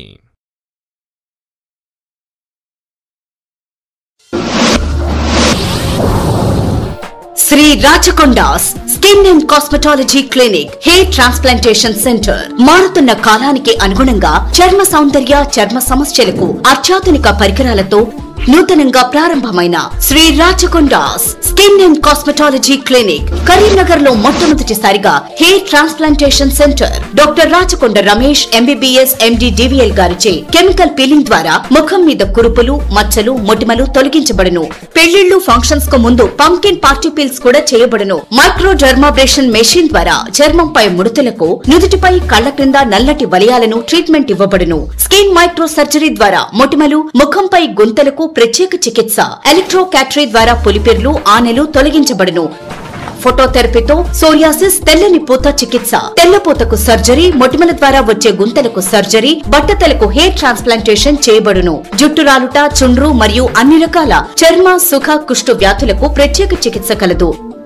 Sri Rachakonda's skin and cosmetology clinic hair transplantation centre మారుతున్న కాలానికి అనుగుణంగా చర్మ సౌందర్య చర్మ సమస్యలకు అత్యాధునిక పరికరాలతో నూతనంగా ప్రారంభమైన Sri Rachakonda's skin and cosmetology clinic Karimnagar లో మొట్టమొదటిసారిగా hair transplantation centre doctor Rachakonda Ramesh MBBS MD DVL గారిచే కెమికల్ పీలింగ్ ద్వారా ముఖం మీద కురుపులు మచ్చలు మొటిమలు తొలగించబడును పెళ్లిళ్లు ఫంక్షన్స్ కు ముందు పంకిన్ పార్టీ పీల్స్ కూడా చేయబడును మైక్రో డర్మాబ్రేషన్ మెషిన్ ద్వారా చర్మంపై ముడతలకు నుదుటిపై కళ్ల క్రింద నల్లటి వలయాలను ట్రీట్మెంట్ ఇవ్వబడును స్కిన్ మైక్రో సర్జరీ ద్వారా మొటిమలు ముఖంపై గుంతలకు ప్రత్యేక చికిత్స ఎలక్ట్రో క్యాటరీ ద్వారా పులిపెర్లు ఆనెలు తొలగించబడును ఫోటోథెరపీతో సోరియాసిస్ తెల్లని పూత చికిత్స తెల్లపూతకు సర్జరీ మొటిమల ద్వారా వచ్చే గుంతలకు సర్జరీ బట్టతలకు హెయిర్ ట్రాన్స్ప్లాంటేషన్ చేయబడును జుట్టు రాలుట చుండ్రు మరియు అన్ని రకాల చర్మ సుఖ కుష్టు వ్యాధులకు ప్రత్యేక చికిత్స కలదు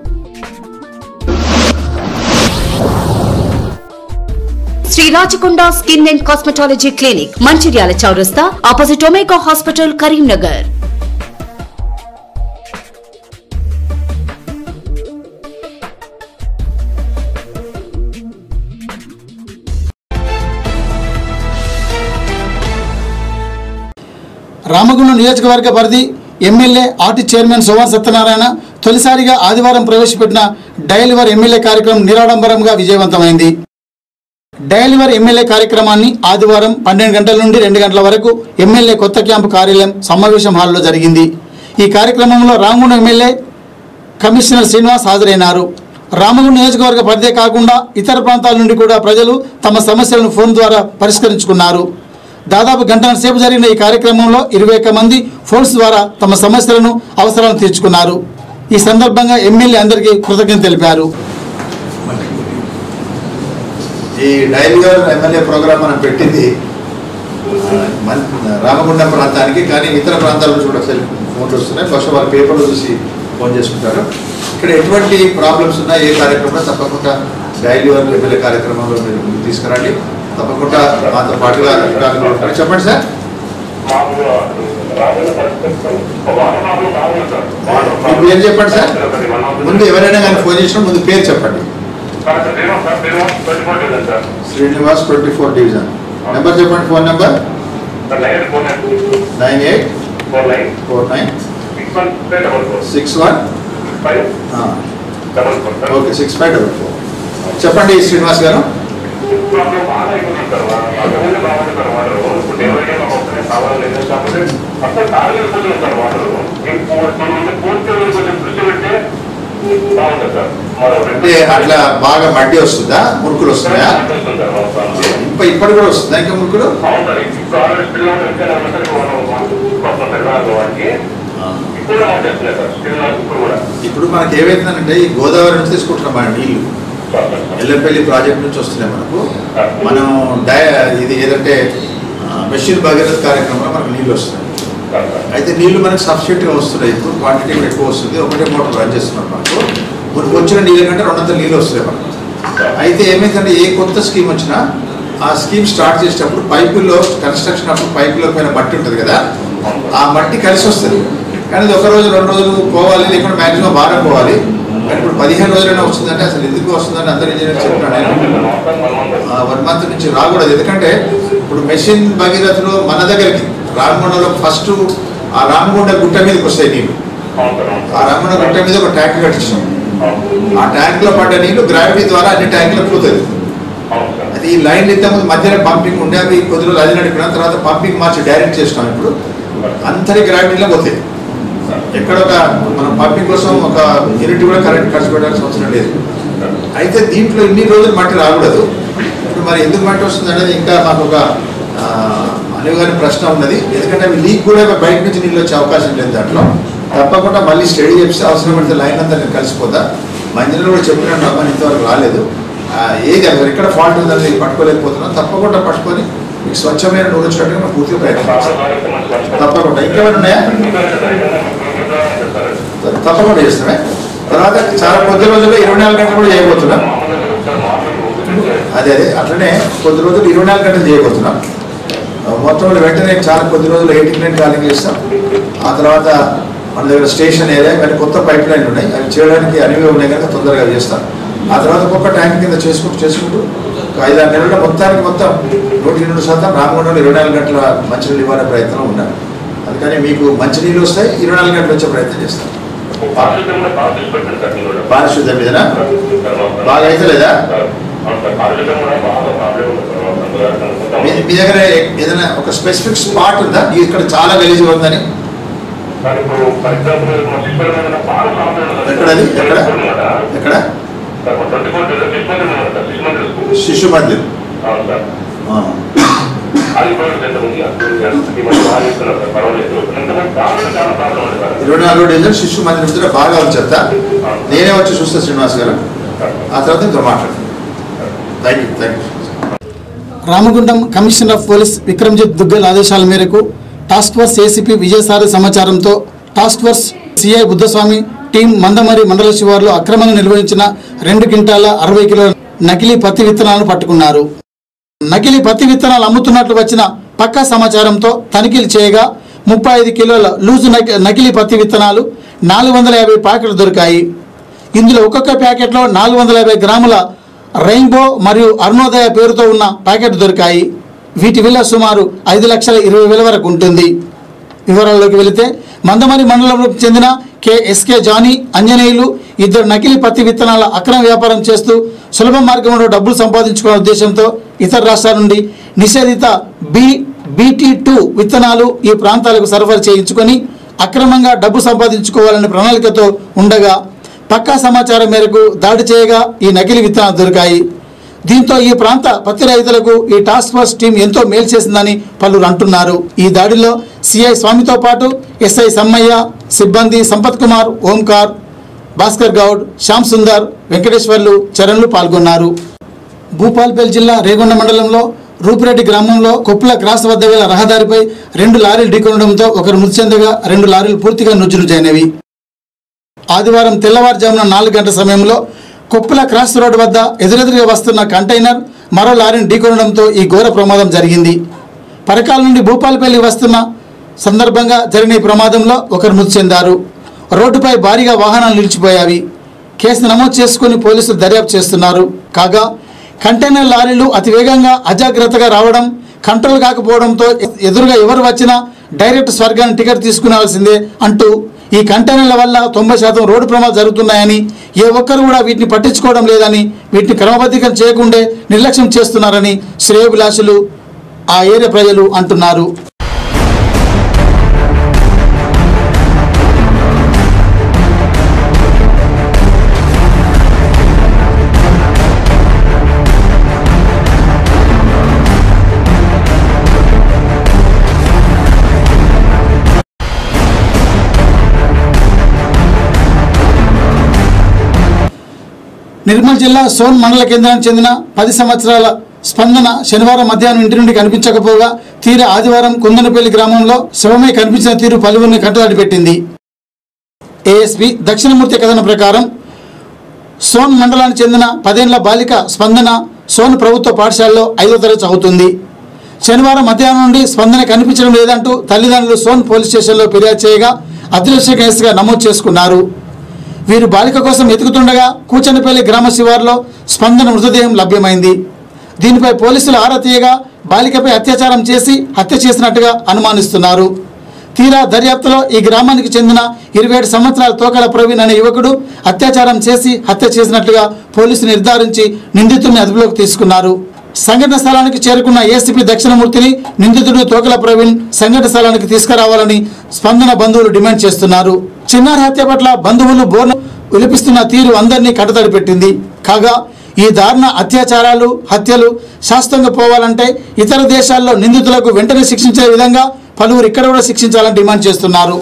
Sri Rachakonda skin and cosmetology clinic Mancherial చౌరస్తా opposite Omega hospital Karimnagar Ramagundam నియోజకవర్గ పరిధి MLA RT chairman Soman Satyanarayana తొలిసారిగా ఆదివారం ప్రవేశపెట్టిన డయలివర్ ఎమ్మెల్యే కార్యక్రమం నిరాడంబరంగా విజయవంతమైంది డయలివర్ ఎమ్మెల్యే కార్యక్రమాన్ని ఆదివారం పన్నెండు గంటల నుండి రెండు గంటల వరకు ఎమ్మెల్యే కొత్త క్యాంపు కార్యాలయం సమావేశం హాల్లో జరిగింది ఈ కార్యక్రమంలో రామగుండం ఎమ్మెల్యే కమిషనర్ శ్రీనివాస్ హాజరైనారు రామగుండం నియోజకవర్గ పరిధే కాకుండా ఇతర ప్రాంతాల నుండి కూడా ప్రజలు తమ సమస్యలను ఫోన్ ద్వారా పరిష్కరించుకున్నారు దాదాపు గంటల సేపు జరిగిన ఈ కార్యక్రమంలో ఇరవై ఒక్క మంది ఫోన్స్ ద్వారా తమ సమస్యలను అవసరాలను తీర్చుకున్నారు ఈ సందర్భంగా ఎమ్మెల్యే అందరికీ కృతజ్ఞత తెలిపారు ఈ డైలివర్ ఎమ్మెల్యే ప్రోగ్రామ్ మనం పెట్టింది ఆ, మన రామగుండం ప్రాంతానికి కానీ ఇతర ప్రాంతాల నుంచి కూడా సెల్ ఫోన్లు వస్తున్నాయి ఫస్ట్ వాళ్ళు పేపర్లు చూసి ఫోన్ చేసుకుంటారు ఇక్కడ ఎటువంటి ప్రాబ్లమ్స్ ఉన్నా ఏ కార్యక్రమంలో తప్పకుండా డైలివర్ ఎమ్మెల్యే కార్యక్రమంలో మీరు ముందుకు తీసుకురండి తప్పకుండా మాతో పాటుగా అధికారులు ఉంటారు. చెప్పండి సార్ మీ పేరు చెప్పండి సార్ ముందు ఎవరైనా కానీ ఫోన్ చేసినా ముందు పేరు చెప్పండి Srinivas twenty four division number చెప్పండి phone number nine eight four nine six one okay six five double four చెప్పండి శ్రీనివాస్ గారు అంటే అట్లా బాగా మడ్డి వస్తుందా మురుకులు వస్తున్నాయా ఇప్పుడు ఇప్పటి కూడా వస్తుందా ఇంకా మురుకులు ఇప్పుడు మనకి ఏమైతుందంటే ఈ గోదావరి నుంచి తీసుకుంటున్నాం మన నీళ్లు ఎల్లంపల్లి ప్రాజెక్ట్ నుంచి వస్తున్నాయి మనకు మనం డయ ఇది ఏదంటే మెషిన్ భగీరథ కార్యక్రమంలో మనకు నీళ్ళు వస్తున్నాయి అయితే నీళ్లు మనకు సబ్సిడీగా వస్తున్నాయి ఇప్పుడు క్వాంటిటీ కూడా ఎక్కువ వస్తుంది ఒకటే మోటార్ రన్ చేస్తున్నాం మనకు మనకు వచ్చిన నీళ్ళ కంటే రెండంతల నీళ్ళు వస్తున్నాయి మనకు అయితే ఏమైందంటే ఏ కొత్త స్కీమ్ వచ్చినా ఆ స్కీమ్ స్టార్ట్ చేసేటప్పుడు పైపుల్లో కన్స్ట్రక్షన్ అప్పుడు పైపులో పైన మట్టి ఉంటుంది కదా ఆ మట్టి కలిసి వస్తుంది కానీ ఇది ఒక రోజు రెండు రోజులు పోవాలి లేకుంటే మ్యాక్సిమం వారం పోవాలి కానీ ఇప్పుడు పదిహేను రోజులైనా వస్తుందంటే అసలు ఎందుకు వస్తుందని అందరు ఇంజనీర్ చెప్పినా నేను వన్ మంత్ నుంచి రాకూడదు ఎందుకంటే ఇప్పుడు మెషిన్ భగీరథలో మన దగ్గరికి రామగుండలో ఫస్ట్ ఆ రామగుండ గుట్ట మీదకి వస్తాయి నీళ్ళు ఆ రామగుండ గుట్ట మీద ఒక ట్యాంక్ కట్టించాం ఆ ట్యాంక్ లో పడ్డ నీళ్లు గ్రావిటీ ద్వారా అన్ని ట్యాంకులకు పోతుంది అది ఈ లైన్ ఇంతకుముందు మధ్యలో పంపింగ్ ఉండే అవి కొద్ది రోజులు అది నడిపిన తర్వాత పంపింగ్ మార్చి డైరెక్ట్ చేస్తాం ఇప్పుడు అంతరి గ్రావిటీలో పోతాయి ఎక్కడ ఒక మనం పంపింగ్ కోసం ఒక యూనిట్ కూడా కరెంట్ ఖర్చు పెట్టాల్సిన అవసరం లేదు అయితే దీంట్లో ఇన్ని రోజులు మట్టి రాకూడదు ఇప్పుడు మరి ఎందుకు మట్టి వస్తుంది అనేది ఇంకా మాకు ఒక అనుగాని ప్రశ్న ఉన్నది ఎందుకంటే అవి లీక్ కూడా బయట నుంచి నీళ్ళు వచ్చే అవకాశం లేదు దాంట్లో తప్పకుండా మళ్ళీ స్టడీ చేస్తే అవసరం పడితే లైన్ అంతా నేను కలిసిపోతా మా ఇంజనీర్ కూడా చెప్పినట్టు మన ఇంతవరకు రాలేదు ఆ, ఏది అసలు ఎక్కడ ఫాల్ట్ ఉందని పట్టుకోలేకపోతున్నాం తప్పకుండా పట్టుకొని మీకు స్వచ్ఛమైన నూనె వచ్చినట్టుగా మనం పూర్తిగా ప్రయత్నం చేస్తాం తప్పకుండా ఇంకేమైనా ఉన్నాయా తప్పకుండా చేస్తామే తర్వాత చాలా కొద్ది రోజుల్లో ఇరవై నాలుగు గంటలు కూడా చేయబోతున్నాం అదే అదే అట్లనే కొద్ది రోజులు ఇరవై నాలుగు గంటలు చేయబోతున్నాం ఆ, మొత్తం వెంటనే చాలా కొద్ది రోజులు ఎయిటీన్ నైన్ కాలింగ్ చేస్తాం ఆ తర్వాత మన దగ్గర స్టేషన్ ఏరియా కానీ కొత్త పైప్ లైన్ ఉన్నాయి అవి చేయడానికి అనివే ఉన్నాయి కనుక తొందరగా చేస్తాం ఆ తర్వాత ఒక్కొక్క ట్యాంక్ కింద చేసుకుంటూ చేసుకుంటూ ఒక ఐదారు నెలల మొత్తానికి మొత్తం నూటికి రెండు శాతం రామగుండంలో ఇరవై నాలుగు గంటల మంచినీళ్ళు ఇవ్వాలనే ప్రయత్నం ఉన్నాం అందుకని మీకు మంచినీళ్ళు వస్తాయి ఇరవై నాలుగు గంటలు వచ్చే ప్రయత్నం చేస్తాం పారిశుద్ధ్యం మీదనా బాగా అయితే లేదా మీ మీ దగ్గర ఏదైనా ఒక స్పెసిఫిక్ స్పాట్ ఉందా ఇది ఇక్కడ చాలా గలీజ్గా ఉందని ఎక్కడది ఎక్కడ ఎక్కడ శిశు మందిర్ ఆ. ఇరవై నాలుగో డివిజన్ శిశు మందిర్ దగ్గర బాగా ఉంచేస్తా నేనే వచ్చి చూస్తా శ్రీనివాస్ గారు ఆ తర్వాత ఇంకా మాట్లాడతాను thank you thank you Ramagundam commissioner of police Vikramjit Duggal ఆదేశాల మేరకు టాస్క్ ఫోర్స్ ఏసీపీ విజయసారి సమాచారంతో task force CI Buddhaswamy team Mandamarri మండల శివార్లో అక్రమంగా నిర్వహించిన రెండు క్వింటాల అరవై కిలోల నకిలీ పత్తి విత్తనాలను పట్టుకున్నారు నకిలీ పత్తి విత్తనాలు అమ్ముతున్నట్లు వచ్చిన పక్కా సమాచారంతో తనిఖీలు చేయగా ముప్పై ఐదు కిలోల లూజు నకి- నకిలీ పత్తి విత్తనాలు నాలుగు వందల యాభై ప్యాకెట్లు దొరికాయి ఇందులో ఒక్కొక్క ప్యాకెట్లో నాలుగు వందల యాభై గ్రాముల రెయిన్బో మరియు అరుణోదయ పేరుతో ఉన్న ప్యాకెట్ దొరికాయి వీటి విలువ సుమారు ఐదు లక్షల ఇరవై వేల వరకు ఉంటుంది వివరాల్లోకి వెళితే మందమరి మండలంలోకి చెందిన కె ఎస్కే జానీ అంజనేయులు ఇద్దరు నకిలీ పత్తి విత్తనాల అక్రమ వ్యాపారం చేస్తూ సులభ మార్గంలో డబ్బులు సంపాదించుకునే ఉద్దేశంతో ఇతర రాష్ట్రాల నుండి నిషేధిత బి బీటీ టూ విత్తనాలు ఈ ప్రాంతాలకు సరఫరా చేయించుకొని అక్రమంగా డబ్బు సంపాదించుకోవాలనే ప్రణాళికతో ఉండగా పక్కా సమాచారం మేరకు దాడి చేయగా ఈ నకిలీ విత్తనాలు దొరికాయి దీంతో ఈ ప్రాంత పత్తి రైతులకు ఈ టాస్క్ ఫోర్స్ టీం ఎంతో మేలు చేసిందని పలువురు అంటున్నారు ఈ దాడిలో సిఐ స్వామితో పాటు ఎస్ఐ సమ్మయ్య సిబ్బంది సంపత్ కుమార్ ఓంకార్ భాస్కర్ గౌడ్ శ్యామ్ సుందర్ వెంకటేశ్వర్లు చరణ్లు పాల్గొన్నారు భూపాల్పేల్ జిల్లా రేగొండ మండలంలో రూపురెడ్డి గ్రామంలో కొప్పుల క్రాస్ వద్ద గల రహదారిపై రెండు లారీలు ఢీకొనడంతో ఒకరు మృతి చెందగా రెండు లారీలు పూర్తిగా నుజ్జునుజైనవి ఆదివారం తెల్లవారుజామున నాలుగు గంటల సమయంలో కొప్పుల క్రాస్ రోడ్డు వద్ద ఎదురెదురుగా వస్తున్న కంటైనర్ మరో లారీని ఢీకొనడంతో ఈ ఘోర ప్రమాదం జరిగింది పరకాల నుండి భూపాలపల్లి వస్తున్న సందర్భంగా జరిగిన ఈ ప్రమాదంలో ఒకరు మృతి చెందారు రోడ్డుపై భారీగా వాహనాలు నిలిచిపోయావి కేసు నమోదు చేసుకుని పోలీసులు దర్యాప్తు చేస్తున్నారు కాగా కంటైనర్ లారీలు అతి వేగంగా అజాగ్రత్తగా రావడం కంట్రోల్ కాకపోవడంతో ఎదురుగా ఎవరు వచ్చినా డైరెక్ట్ స్వర్గాన్ని టికెట్ తీసుకునేవాల్సిందే అంటూ ఈ కంటైనర్ల వల్ల తొంభై శాతం రోడ్డు ప్రమాదాలు జరుగుతున్నాయని ఏ ఒక్కరు కూడా వీటిని పట్టించుకోవడం లేదని వీటిని క్రమబద్ధీకరణ చేయకుండే నిర్లక్ష్యం చేస్తున్నారని శ్రేయభిలాషులు ఆ ఏరియా ప్రజలు అంటున్నారు నిర్మల్ జిల్లా సోన్ మండల కేంద్రానికి చెందిన పది సంవత్సరాల స్పందన శనివారం మధ్యాహ్నం ఇంటి నుండి కనిపించకపోగా తీర ఆదివారం కుందనపల్లి గ్రామంలో శవమై కనిపించిన తీరు పలువురిని కట్టుదాడి పెట్టింది ఏఎస్పి దక్షిణమూర్తి కథనం ప్రకారం సోన్ మండలానికి చెందిన పదేళ్ల బాలిక స్పందన సోన్ ప్రభుత్వ పాఠశాలలో ఐదో తరగతి చదువుతుంది శనివారం మధ్యాహ్నం నుండి స్పందన కనిపించడం లేదంటూ తల్లిదండ్రులు సోన్ పోలీస్ స్టేషన్లో ఫిర్యాదు చేయగా అదృశ్య కేసుగా నమోదు చేసుకున్నారు వీరు బాలిక కోసం ఎతుకుతుండగా కూచనపల్లి గ్రామ శివారులో స్పందన మృతదేహం లభ్యమైంది దీనిపై పోలీసులు ఆరా తీయగా బాలికపై అత్యాచారం చేసి హత్య చేసినట్టుగా అనుమానిస్తున్నారు తీరా దర్యాప్తులో ఈ గ్రామానికి చెందిన ఇరవై ఏడు సంవత్సరాల తోకల ప్రవీణ్ అనే యువకుడు అత్యాచారం చేసి హత్య చేసినట్లుగా పోలీసులు నిర్ధారించి నిందితుడిని అదుపులోకి తీసుకున్నారు సంఘటన స్థలానికి చేరుకున్న ఏసీపీ దక్షిణమూర్తిని నిందితుడు తోకల ప్రవీణ్ సంఘటన స్థలానికి తీసుకురావాలని స్పందన బంధువులు డిమాండ్ చేస్తున్నారు చిన్నారి హత్య పట్ల బంధువులు బోర్ను విలిపిస్తున్న తీరు అందరినీ కట్టతడి పెట్టింది కాగా ఈ దారుణ అత్యాచారాలు హత్యలు శాస్త్రంగా పోవాలంటే ఇతర దేశాల్లో నిందితులకు వెంటనే శిక్షించే విధంగా పలువురు ఇక్కడ కూడా శిక్షించాలని డిమాండ్ చేస్తున్నారు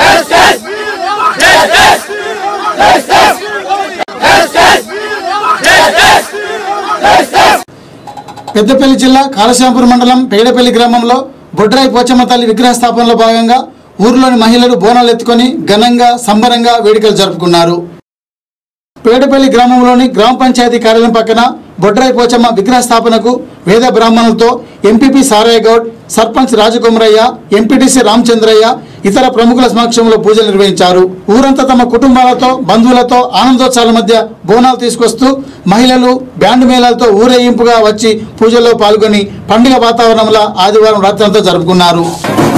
పెద్దపల్లి జిల్లా కాళశ్యాంపూర్ మండలం పేడపల్లి గ్రామంలో బొడ్రాయి పోచమ్మ తల్లి విగ్రహ స్థాపనలో భాగంగా ఊర్లోని మహిళలు బోనాలు ఎత్తుకొని ఘనంగా సంబరంగా వేడుకలు జరుపుకున్నారు పేడపల్లి గ్రామంలోని గ్రామ పంచాయతీ కార్యాలయం పక్కన బొడ్రాయి పోచమ్మ విగ్రహ స్థాపనకు వేద బ్రాహ్మణులతో ఎంపీపీ సారయ్య గౌడ్ సర్పంచ్ రాజకుమరయ్య ఎంపీటీసీ రామచంద్రయ్య ఇతర ప్రముఖుల సమక్షంలో పూజలు నిర్వహించారు ఊరంతా తమ కుటుంబాలతో బంధువులతో ఆనందోత్సవాల మధ్య బోనాలు తీసుకొస్తూ మహిళలు బ్యాండ్ మేళాలతో ఊరేగింపుగా వచ్చి పూజల్లో పాల్గొని పండుగ వాతావరణంలో ఆదివారం రాత్రంతా జరుపుకున్నారు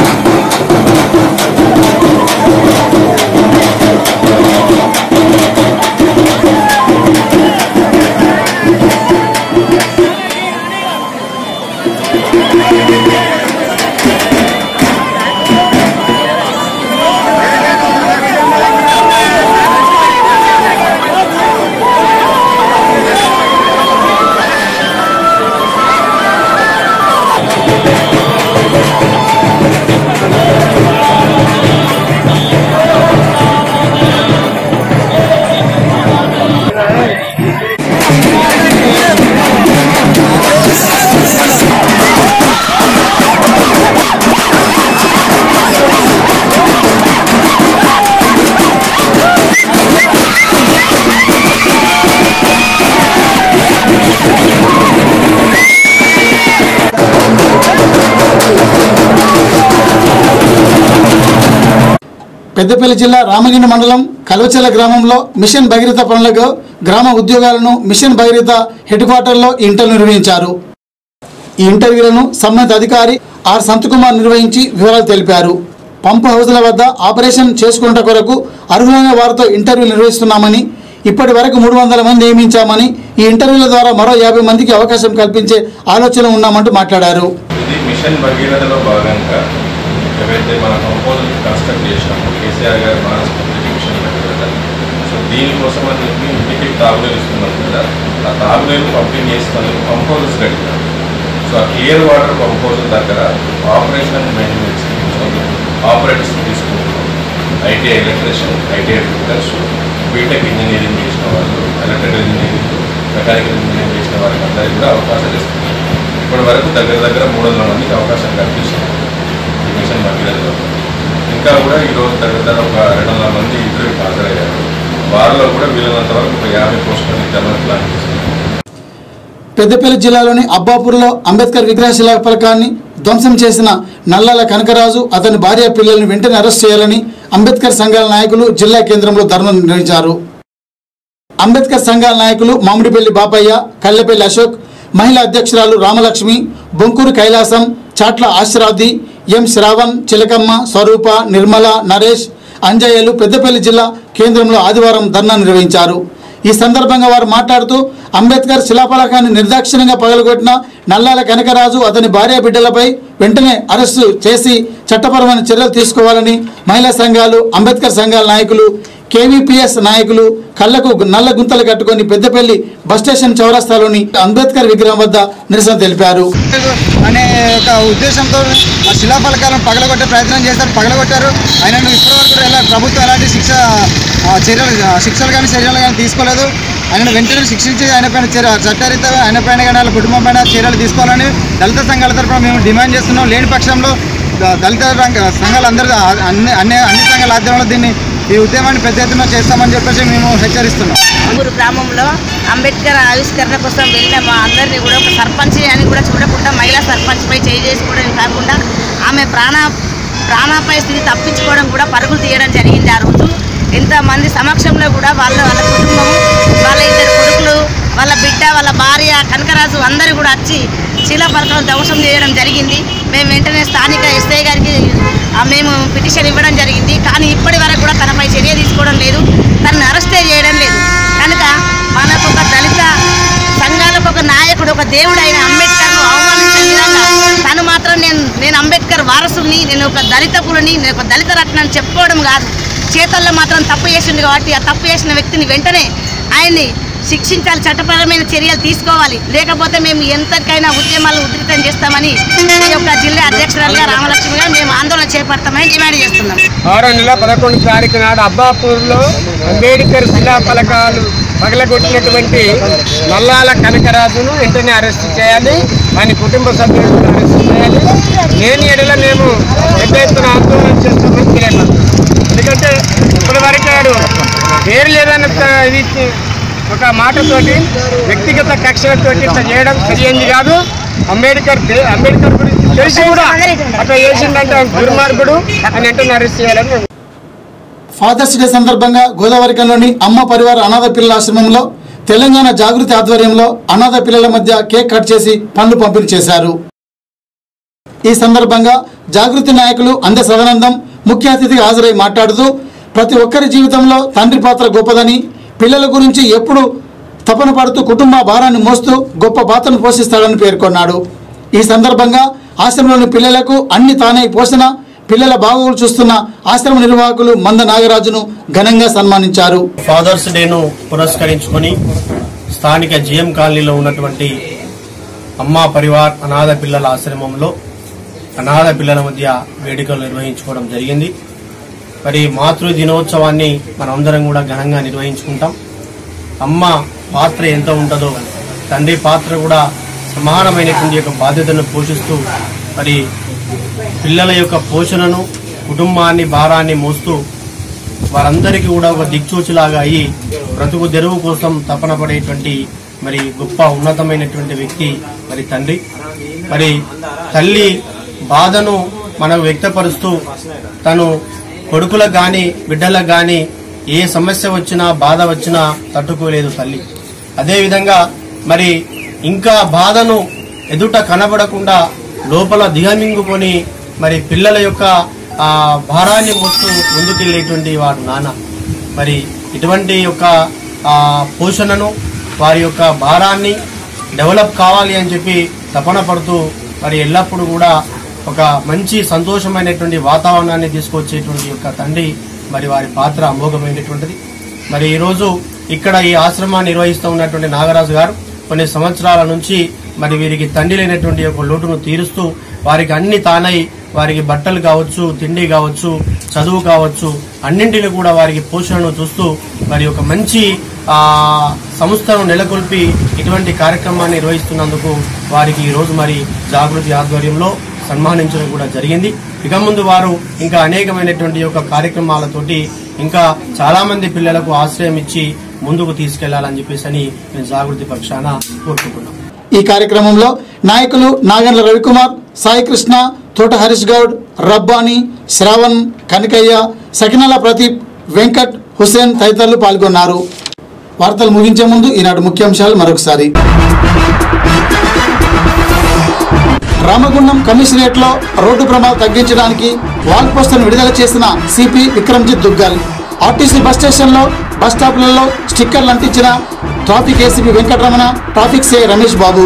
పెద్దపల్లి జిల్లా రామగిరి మండలం కల్వచెల గ్రామంలో మిషన్ భగీరథ పనులకు గ్రామ ఉద్యోగాలను మిషన్ భగీరథ హెడ్ క్వార్టర్లో ఈ ఇంటర్వ్యూ నిర్వహించారు ఈ ఇంటర్వ్యూలను సంబంధిత అధికారి ఆర్ సంతకుమార్ నిర్వహించి వివరాలు తెలిపారు పంపు హౌజుల వద్ద ఆపరేషన్ చేసుకున్న కొరకు అర్హులైన వారితో ఇంటర్వ్యూ నిర్వహిస్తున్నామని ఇప్పటి వరకు మూడు వందల మంది నియమించామని ఈ ఇంటర్వ్యూల ద్వారా మరో యాభై మందికి అవకాశం కల్పించే ఆలోచన ఉన్నామంటూ మాట్లాడారు ఇది మిషన్ భగీరథలో భాగంగా ఏవైతే మన కంపోజల్ కన్స్ట్రక్ట్ చేసినామో కేసీఆర్ గారు మహారాష్ట్ర మిషన్ భగీరథ సో దీనికోసం అని చెప్పి ఇంటికి తాగునీరు ఇస్తున్నాం కదా ఆ తాగునీరు పంపిణీ చేస్తున్నందుకు కంపోజల్స్ కట్టినాం సో ఆ క్లియర్ వాటర్ కంపోజల్ దగ్గర ఆపరేషన్ అండ్ మెయింటెనెన్స్ ఆపరేటర్స్ తీసుకుంటున్నాం ITI electrician ITI fitters BTech engineering చేసిన వాళ్ళు ఎలక్ట్రికల్ ఇంజనీరింగ్ మెకానికల్ ఇంజనీరింగ్ చేసిన వారికి అందరికీ కూడా అవకాశాలు ఇస్తున్నాం ఇప్పటి వరకు దగ్గర దగ్గర మూడు వందల మందికి అవకాశం కల్పిస్తున్నాం ఈ మిషన్ భగీరథలో ఇంకా కూడా ఈరోజు దగ్గర దగ్గర ఒక రెండు వందల మంది ఇంటర్వ్యూ హాజరయ్యారు వారిలో కూడా వీలైనంత వరకు ఒక యాభై పోస్టులను ఇద్దామని ప్లాన్ చేస్తున్నాం పెద్దపల్లి జిల్లాలోని అబ్బాపూర్లో అంబేద్కర్ విగ్రహ శిలాఫలకాన్ని ధ్వంసం చేసిన నల్లాల కనకరాజు అతని భార్య పిల్లల్ని వెంటనే అరెస్ట్ చేయాలని అంబేద్కర్ సంఘాల నాయకులు జిల్లా కేంద్రంలో ధర్నా నిర్వహించారు అంబేద్కర్ సంఘాల నాయకులు మామిడిపల్లి బాపయ్య కల్లెపల్లి అశోక్ మహిళా అధ్యక్షురాలు రామలక్ష్మి బొంకూరు కైలాసం చాట్ల ఆశ్రాది ఎం శ్రావణ్ చిలకమ్మ స్వరూప నిర్మల నరేష్ అంజయ్యలు పెద్దపల్లి జిల్లా కేంద్రంలో ఆదివారం ధర్నా నిర్వహించారు ఈ సందర్భంగా వారు మాట్లాడుతూ అంబేద్కర్ శిలాఫలకాన్ని నిర్దాక్షిణ్యంగా పగలగొట్టిన నల్లాల కనకరాజు అతని భార్య బిడ్డలపై వెంటనే అరెస్టు చేసి చట్టపరమైన చర్యలు తీసుకోవాలని మహిళా సంఘాలు అంబేద్కర్ సంఘాల నాయకులు కేవీపీఎస్ నాయకులు కళ్లకు నల్ల గుంతలు కట్టుకొని పెద్దపల్లి బస్ స్టేషన్ చౌరస్తాలోని అంబేద్కర్ విగ్రహం వద్ద నిరసన తెలిపారు అనే ఒక ఉద్దేశంతో ఆ శిలాఫలకాలను పగలగొట్టే ప్రయత్నం చేశారు పగలగొట్టారు ఆయనను ఇప్పటివరకు కూడా ఎలా ప్రభుత్వం ఎలాంటి శిక్ష ఆ, చర్యలు ఆ, శిక్షలు కానీ చర్యలు కానీ తీసుకోలేదు ఆయనను వెంటనే శిక్షించి ఆయన పైన చర్య చట్టరీత్యా ఆయన పైన కానీ వాళ్ళ కుటుంబం పైన చర్యలు తీసుకోవాలని దళిత సంఘాల తరఫున మేము డిమాండ్ చేస్తున్నాం లేని పక్షంలో ద- దళిత రంగ సంఘాలు అందరూ అన్ని అన్ని అన్ని సంఘాల ఆధ్వర్యంలో దీన్ని ఈ ఉద్యమాన్ని పెద్ద ఎత్తున చేస్తామని చెప్పేసి మేము హెచ్చరిస్తున్నాం ఊరు గ్రామంలో అంబేద్కర్ ఆవిష్కరణ కోసం వెళ్ళిన మా అందరినీ కూడా ఒక సర్పంచ్ అని కూడా చూడకుండా మహిళా సర్పంచ్పై చేయి చేసుకోవడం కాకుండా ఆమె ప్రాణ ప్రాణాపాయ స్థితి తప్పించుకోవడం కూడా పరుగులు తీయడం జరిగింది ఆ రోజు ఎంతమంది సమక్షంలో కూడా వాళ్ళ వాళ్ళ కుటుంబం వాళ్ళ ఇద్దరు కొడుకులు వాళ్ళ బిడ్డ వాళ్ళ భార్య కనకరాజు అందరూ కూడా వచ్చి శిలాఫలకం ధ్వంసం చేయడం జరిగింది మేము వెంటనే స్థానిక ఎస్ఐ గారికి ఆ, మేము పిటిషన్ ఇవ్వడం జరిగింది కానీ ఇప్పటి వరకు కూడా తనపై చర్య తీసుకోవడం లేదు తనని అరెస్టే చేయడం లేదు కనుక మనకు ఒక దళిత సంఘాలకు ఒక నాయకుడు ఒక దేవుడు అయిన అంబేద్కర్ను అవమానించే విధంగా తను మాత్రం నేను నేను అంబేద్కర్ వారసుని నేను ఒక దళిత పురుని నేను ఒక దళిత రత్నాన్ని చెప్పుకోవడం కాదు చేతల్లో మాత్రం తప్పు చేసిండు కాబట్టి ఆ తప్పు చేసిన వ్యక్తిని వెంటనే ఆయన్ని శిక్షించాలి చట్టపరమైన చర్యలు తీసుకోవాలి లేకపోతే మేము ఎంతకైనా ఉద్యమాలు ఉధృతం చేస్తామని ఈ యొక్క జిల్లా అధ్యక్షురాలుగా రామలక్ష్మి గారు మేము ఆందోళన చేపడతామని డిమాండ్ చేస్తున్నాం ఆరో నెల పదకొండు తారీఖు నాడు అబ్బాపూర్లో అంబేద్కర్ శిలా ఫలకాలు పగలగొట్టినటువంటి నల్లాల కనకరాజును వెంటనే అరెస్ట్ చేయాలి ఆయన కుటుంబ సభ్యులను అరెస్ట్ చేయాలి లేని ఎడల మేము పెద్ద ఎత్తున ఆందోళన చేస్తామని తెలియపడుతున్నాం ఎందుకంటే ఇప్పటి వరకు వాడు పేరు లేదన్న ఇది ఇచ్చి ఒక మాటతోటి వ్యక్తిగత కక్షలతోటి ఇట్లా చేయడం సరియైంది కాదు అంబేద్కర్ దే- అంబేద్కర్ గురించి తెలిసి కూడా అట్లా చేసిందంటే ఆయన దుర్మార్గుడు అని వెంటనే అరెస్ట్ చేయాలని మేము ఫాదర్స్ డే సందర్భంగా గోదావరికంలోని అమ్మ పరివార అనాథ పిల్లల ఆశ్రమంలో తెలంగాణ జాగృతి ఆధ్వర్యంలో అనాథ పిల్లల మధ్య కేక్ కట్ చేసి పండ్లు పంపిణీ చేశారు ఈ సందర్భంగా జాగృతి నాయకులు అందె సదానందం ముఖ్య అతిథిగా హాజరై మాట్లాడుతూ ప్రతి ఒక్కరి జీవితంలో తండ్రి పాత్ర గొప్పదని పిల్లల గురించి ఎప్పుడు తపన పడుతూ కుటుంబ భారాన్ని మోస్తూ గొప్ప పాత్రను పోషిస్తాడని పేర్కొన్నాడు ఈ సందర్భంగా ఆశ్రమంలోని పిల్లలకు అన్ని తానే పోషణ పిల్లల బాగోగులు చూస్తున్న ఆశ్రమ నిర్వాహకులు మంద నాగరాజును ఘనంగా సన్మానించారు ఫాదర్స్ డేను పురస్కరించుకొని స్థానిక జిఎం కాలనీలో ఉన్నటువంటి అమ్మా పరివార్ అనాథ పిల్లల ఆశ్రమంలో అనాథ పిల్లల మధ్య వేడుకలు నిర్వహించుకోవడం జరిగింది మరి మాతృ దినోత్సవాన్ని మనమందరం కూడా ఘనంగా నిర్వహించుకుంటాం అమ్మ పాత్ర ఎంత ఉంటుందో తండ్రి పాత్ర కూడా సమానమైనటువంటి యొక్క బాధ్యతను పోషిస్తూ మరి పిల్లల యొక్క పోషణను కుటుంబాన్ని భారాన్ని మోస్తూ వారందరికీ కూడా ఒక దిక్చూచిలాగా అయ్యి బ్రతుకు తెరువు కోసం తపన పడేటువంటి మరి గొప్ప ఉన్నతమైనటువంటి వ్యక్తి మరి తండ్రి మరి తల్లి బాధను మనకు వ్యక్తపరుస్తూ తను కొడుకులకు గాని బిడ్డలకు గాని ఏ సమస్య వచ్చినా బాధ వచ్చినా తట్టుకోలేదు తల్లి అదేవిధంగా మరి ఇంకా బాధను ఎదుట కనబడకుండా లోపల దిగమింగుకొని మరి పిల్లల యొక్క ఆ భారాన్ని మోస్తూ ముందుకెళ్ళేటువంటి వాడు నాన్న మరి ఇటువంటి యొక్క ఆ పోషణను వారి యొక్క భారాన్ని డెవలప్ కావాలి అని చెప్పి తపన పడుతూ మరి ఎల్లప్పుడూ కూడా ఒక మంచి సంతోషమైనటువంటి వాతావరణాన్ని తీసుకొచ్చేటువంటి యొక్క తండ్రి మరి వారి పాత్ర అమోఘమైనటువంటిది మరి ఈరోజు ఇక్కడ ఈ ఆశ్రమాన్ని నిర్వహిస్తూ ఉన్నటువంటి నాగరాజు గారు కొన్ని సంవత్సరాల నుంచి మరి వీరికి తండ్రి లేనటువంటి ఒక లోటును తీరుస్తూ వారికి అన్ని తానై వారికి బట్టలు కావచ్చు తిండి కావచ్చు చదువు కావచ్చు అన్నింటిని కూడా వారికి పోషణను చూస్తూ మరి ఒక మంచి ఆ సంస్థను నెలకొల్పి ఇటువంటి కార్యక్రమాన్ని నిర్వహిస్తున్నందుకు వారికి ఈ రోజు మరి జాగృతి ఆధ్వర్యంలో సన్మానించడం కూడా జరిగింది ఇక ముందు వారు ఇంకా అనేకమైనటువంటి యొక్క కార్యక్రమాలతోటి ఇంకా చాలా మంది పిల్లలకు ఆశ్రయం ఇచ్చి ముందుకు తీసుకెళ్లాలని చెప్పేసి అని నేను జాగృతి పక్షాన కోరుకుంటున్నాను ఈ కార్యక్రమంలో నాయకులు నాగండ్ల రవికుమార్ సాయి కృష్ణ తోట హరీష్ గౌడ్ రబ్బాని శ్రావణ్ కనకయ్య సకినాల ప్రదీప్ వెంకట్ హుసేన్ తదితరులు పాల్గొన్నారు వార్తలు ముగించే ముందు ఈనాటి ముఖ్యాంశాలు మరొకసారి రామగుండం కమిషనరేట్ లో రోడ్డు ప్రమాదం తగ్గించడానికి వాల్ పోస్టర్ను విడుదల చేసిన CP Vikramjit Duggal RTC bus స్టేషన్లో బస్ స్టాప్లలో స్టిక్కర్లు అంటించిన ట్రాఫిక్ ఏసీపీ వెంకటరమణ ట్రాఫిక్ సే రమేష్ బాబు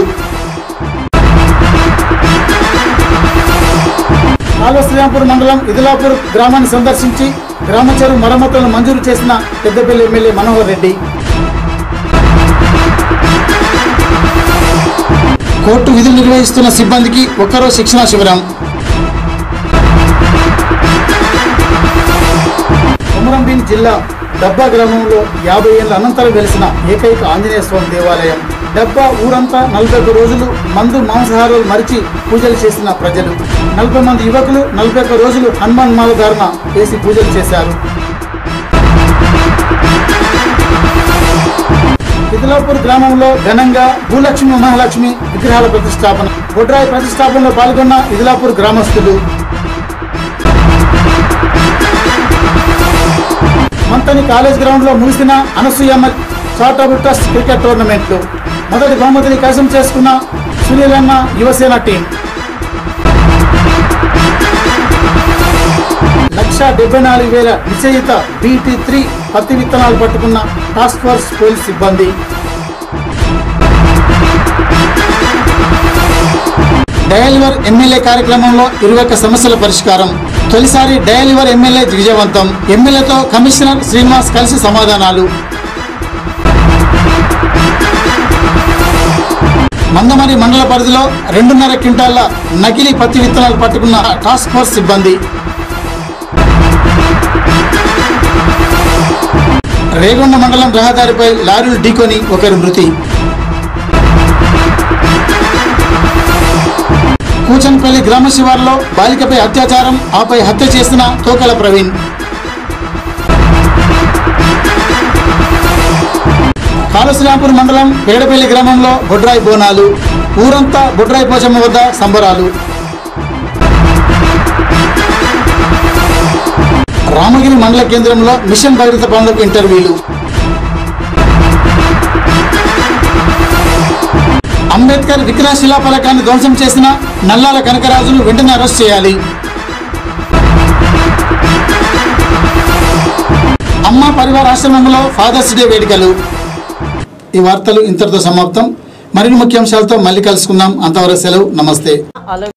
కాళశ్రీరాంపూర్ మండలం ఇదిలాపూర్ గ్రామాన్ని సందర్శించి గ్రామ చెరువు మరమ్మతులను మంజూరు చేసిన పెద్దపల్లి ఎమ్మెల్యే మనోహర్ రెడ్డి కోర్టు విధులు నిర్వహిస్తున్న సిబ్బందికి ఒక్కరో శిక్షణా శిబిరం కొమరంభీం జిల్లా డబ్బా గ్రామంలో యాభై ఏళ్ల అనంతరం వెలిసిన ఏకైక ఆంజనేయ స్వామి దేవాలయం డబ్బా ఊరంతా నలభై ఒక్క రోజులు మందు మాంసాహారాలు మరిచి పూజలు చేసిన ప్రజలు నలభై మంది యువకులు నలభై ఒక్క రోజులు హనుమాన్ మాల ధారణ వేసి పూజలు చేశారు ఇదిలాపూర్ గ్రామంలో ఘనంగా భూలక్ష్మి మహాలక్ష్మి విగ్రహాల ప్రతిష్టాపన బొడ్రాయి ప్రతిష్టాపనలో పాల్గొన్న ఇదిలాపూర్ గ్రామస్తులు మంతని కాలేజ్ గ్రౌండ్ లో ముగిసిన అనసూయమ్మ చార్టబుల్ ట్రస్ట్ క్రికెట్ టోర్నమెంట్లు మొదటి బహుమతిని కైసం చేసుకున్న సునీలన్న యువసేన టీం లక్ష డెబ్బై నాలుగు వేల నిశ్చయిత బీటీ త్రీ పత్తి విత్తనాలు పట్టుకున్న టాస్క్ ఫోర్స్ పోలీస్ సిబ్బంది డయల్వర్ ఎమ్మెల్యే కార్యక్రమంలో ఇరవై ఒక్క సమస్యల పరిష్కారం తొలిసారి డయల్వర్ ఎమ్మెల్యే విజయవంతం ఎమ్మెల్యేతో కమిషనర్ శ్రీనివాస్ కలిసి సమాధానాలు మందమరి మండల పరిధిలో రెండున్నర క్వింటాళ్ల నకిలీ పత్తి విత్తనాలు పట్టుకున్న టాస్క్ ఫోర్స్ సిబ్బంది రేగొండ మండలం రహదారిపై లారీలు ఢీకొని ఒకరి మృతి కూచన్పల్లి గ్రామ శివార్లో బాలికపై అత్యాచారం ఆపై హత్య చేసిన తోకల ప్రవీణ్ కాళశ్రీరాంపూర్ మండలం పేడపల్లి గ్రామంలో బొడ్రాయి బోనాలు ఊరంతా బొడ్రాయి పోచమ్మ వద్ద సంబరాలు రామగిరి మండల కేంద్రంలో మిషన్ భగీరథ పనులకు ఇంటర్వ్యూలు అంబేద్కర్ విగ్రహ శిలాఫలకాన్ని ధ్వంసం చేసిన నల్లాల కనకరాజును వెంటనే అరెస్ట్ చేయాలి అమ్మ పరివార ఆశ్రమంలో ఫాదర్స్ డే వేడుకలు ఈ వార్తలు ఇంతటితో సమాప్తం మరిన్ని ముఖ్యాంశాలతో మళ్ళీ కలుసుకుందాం అంతవరకు సెలవు నమస్తే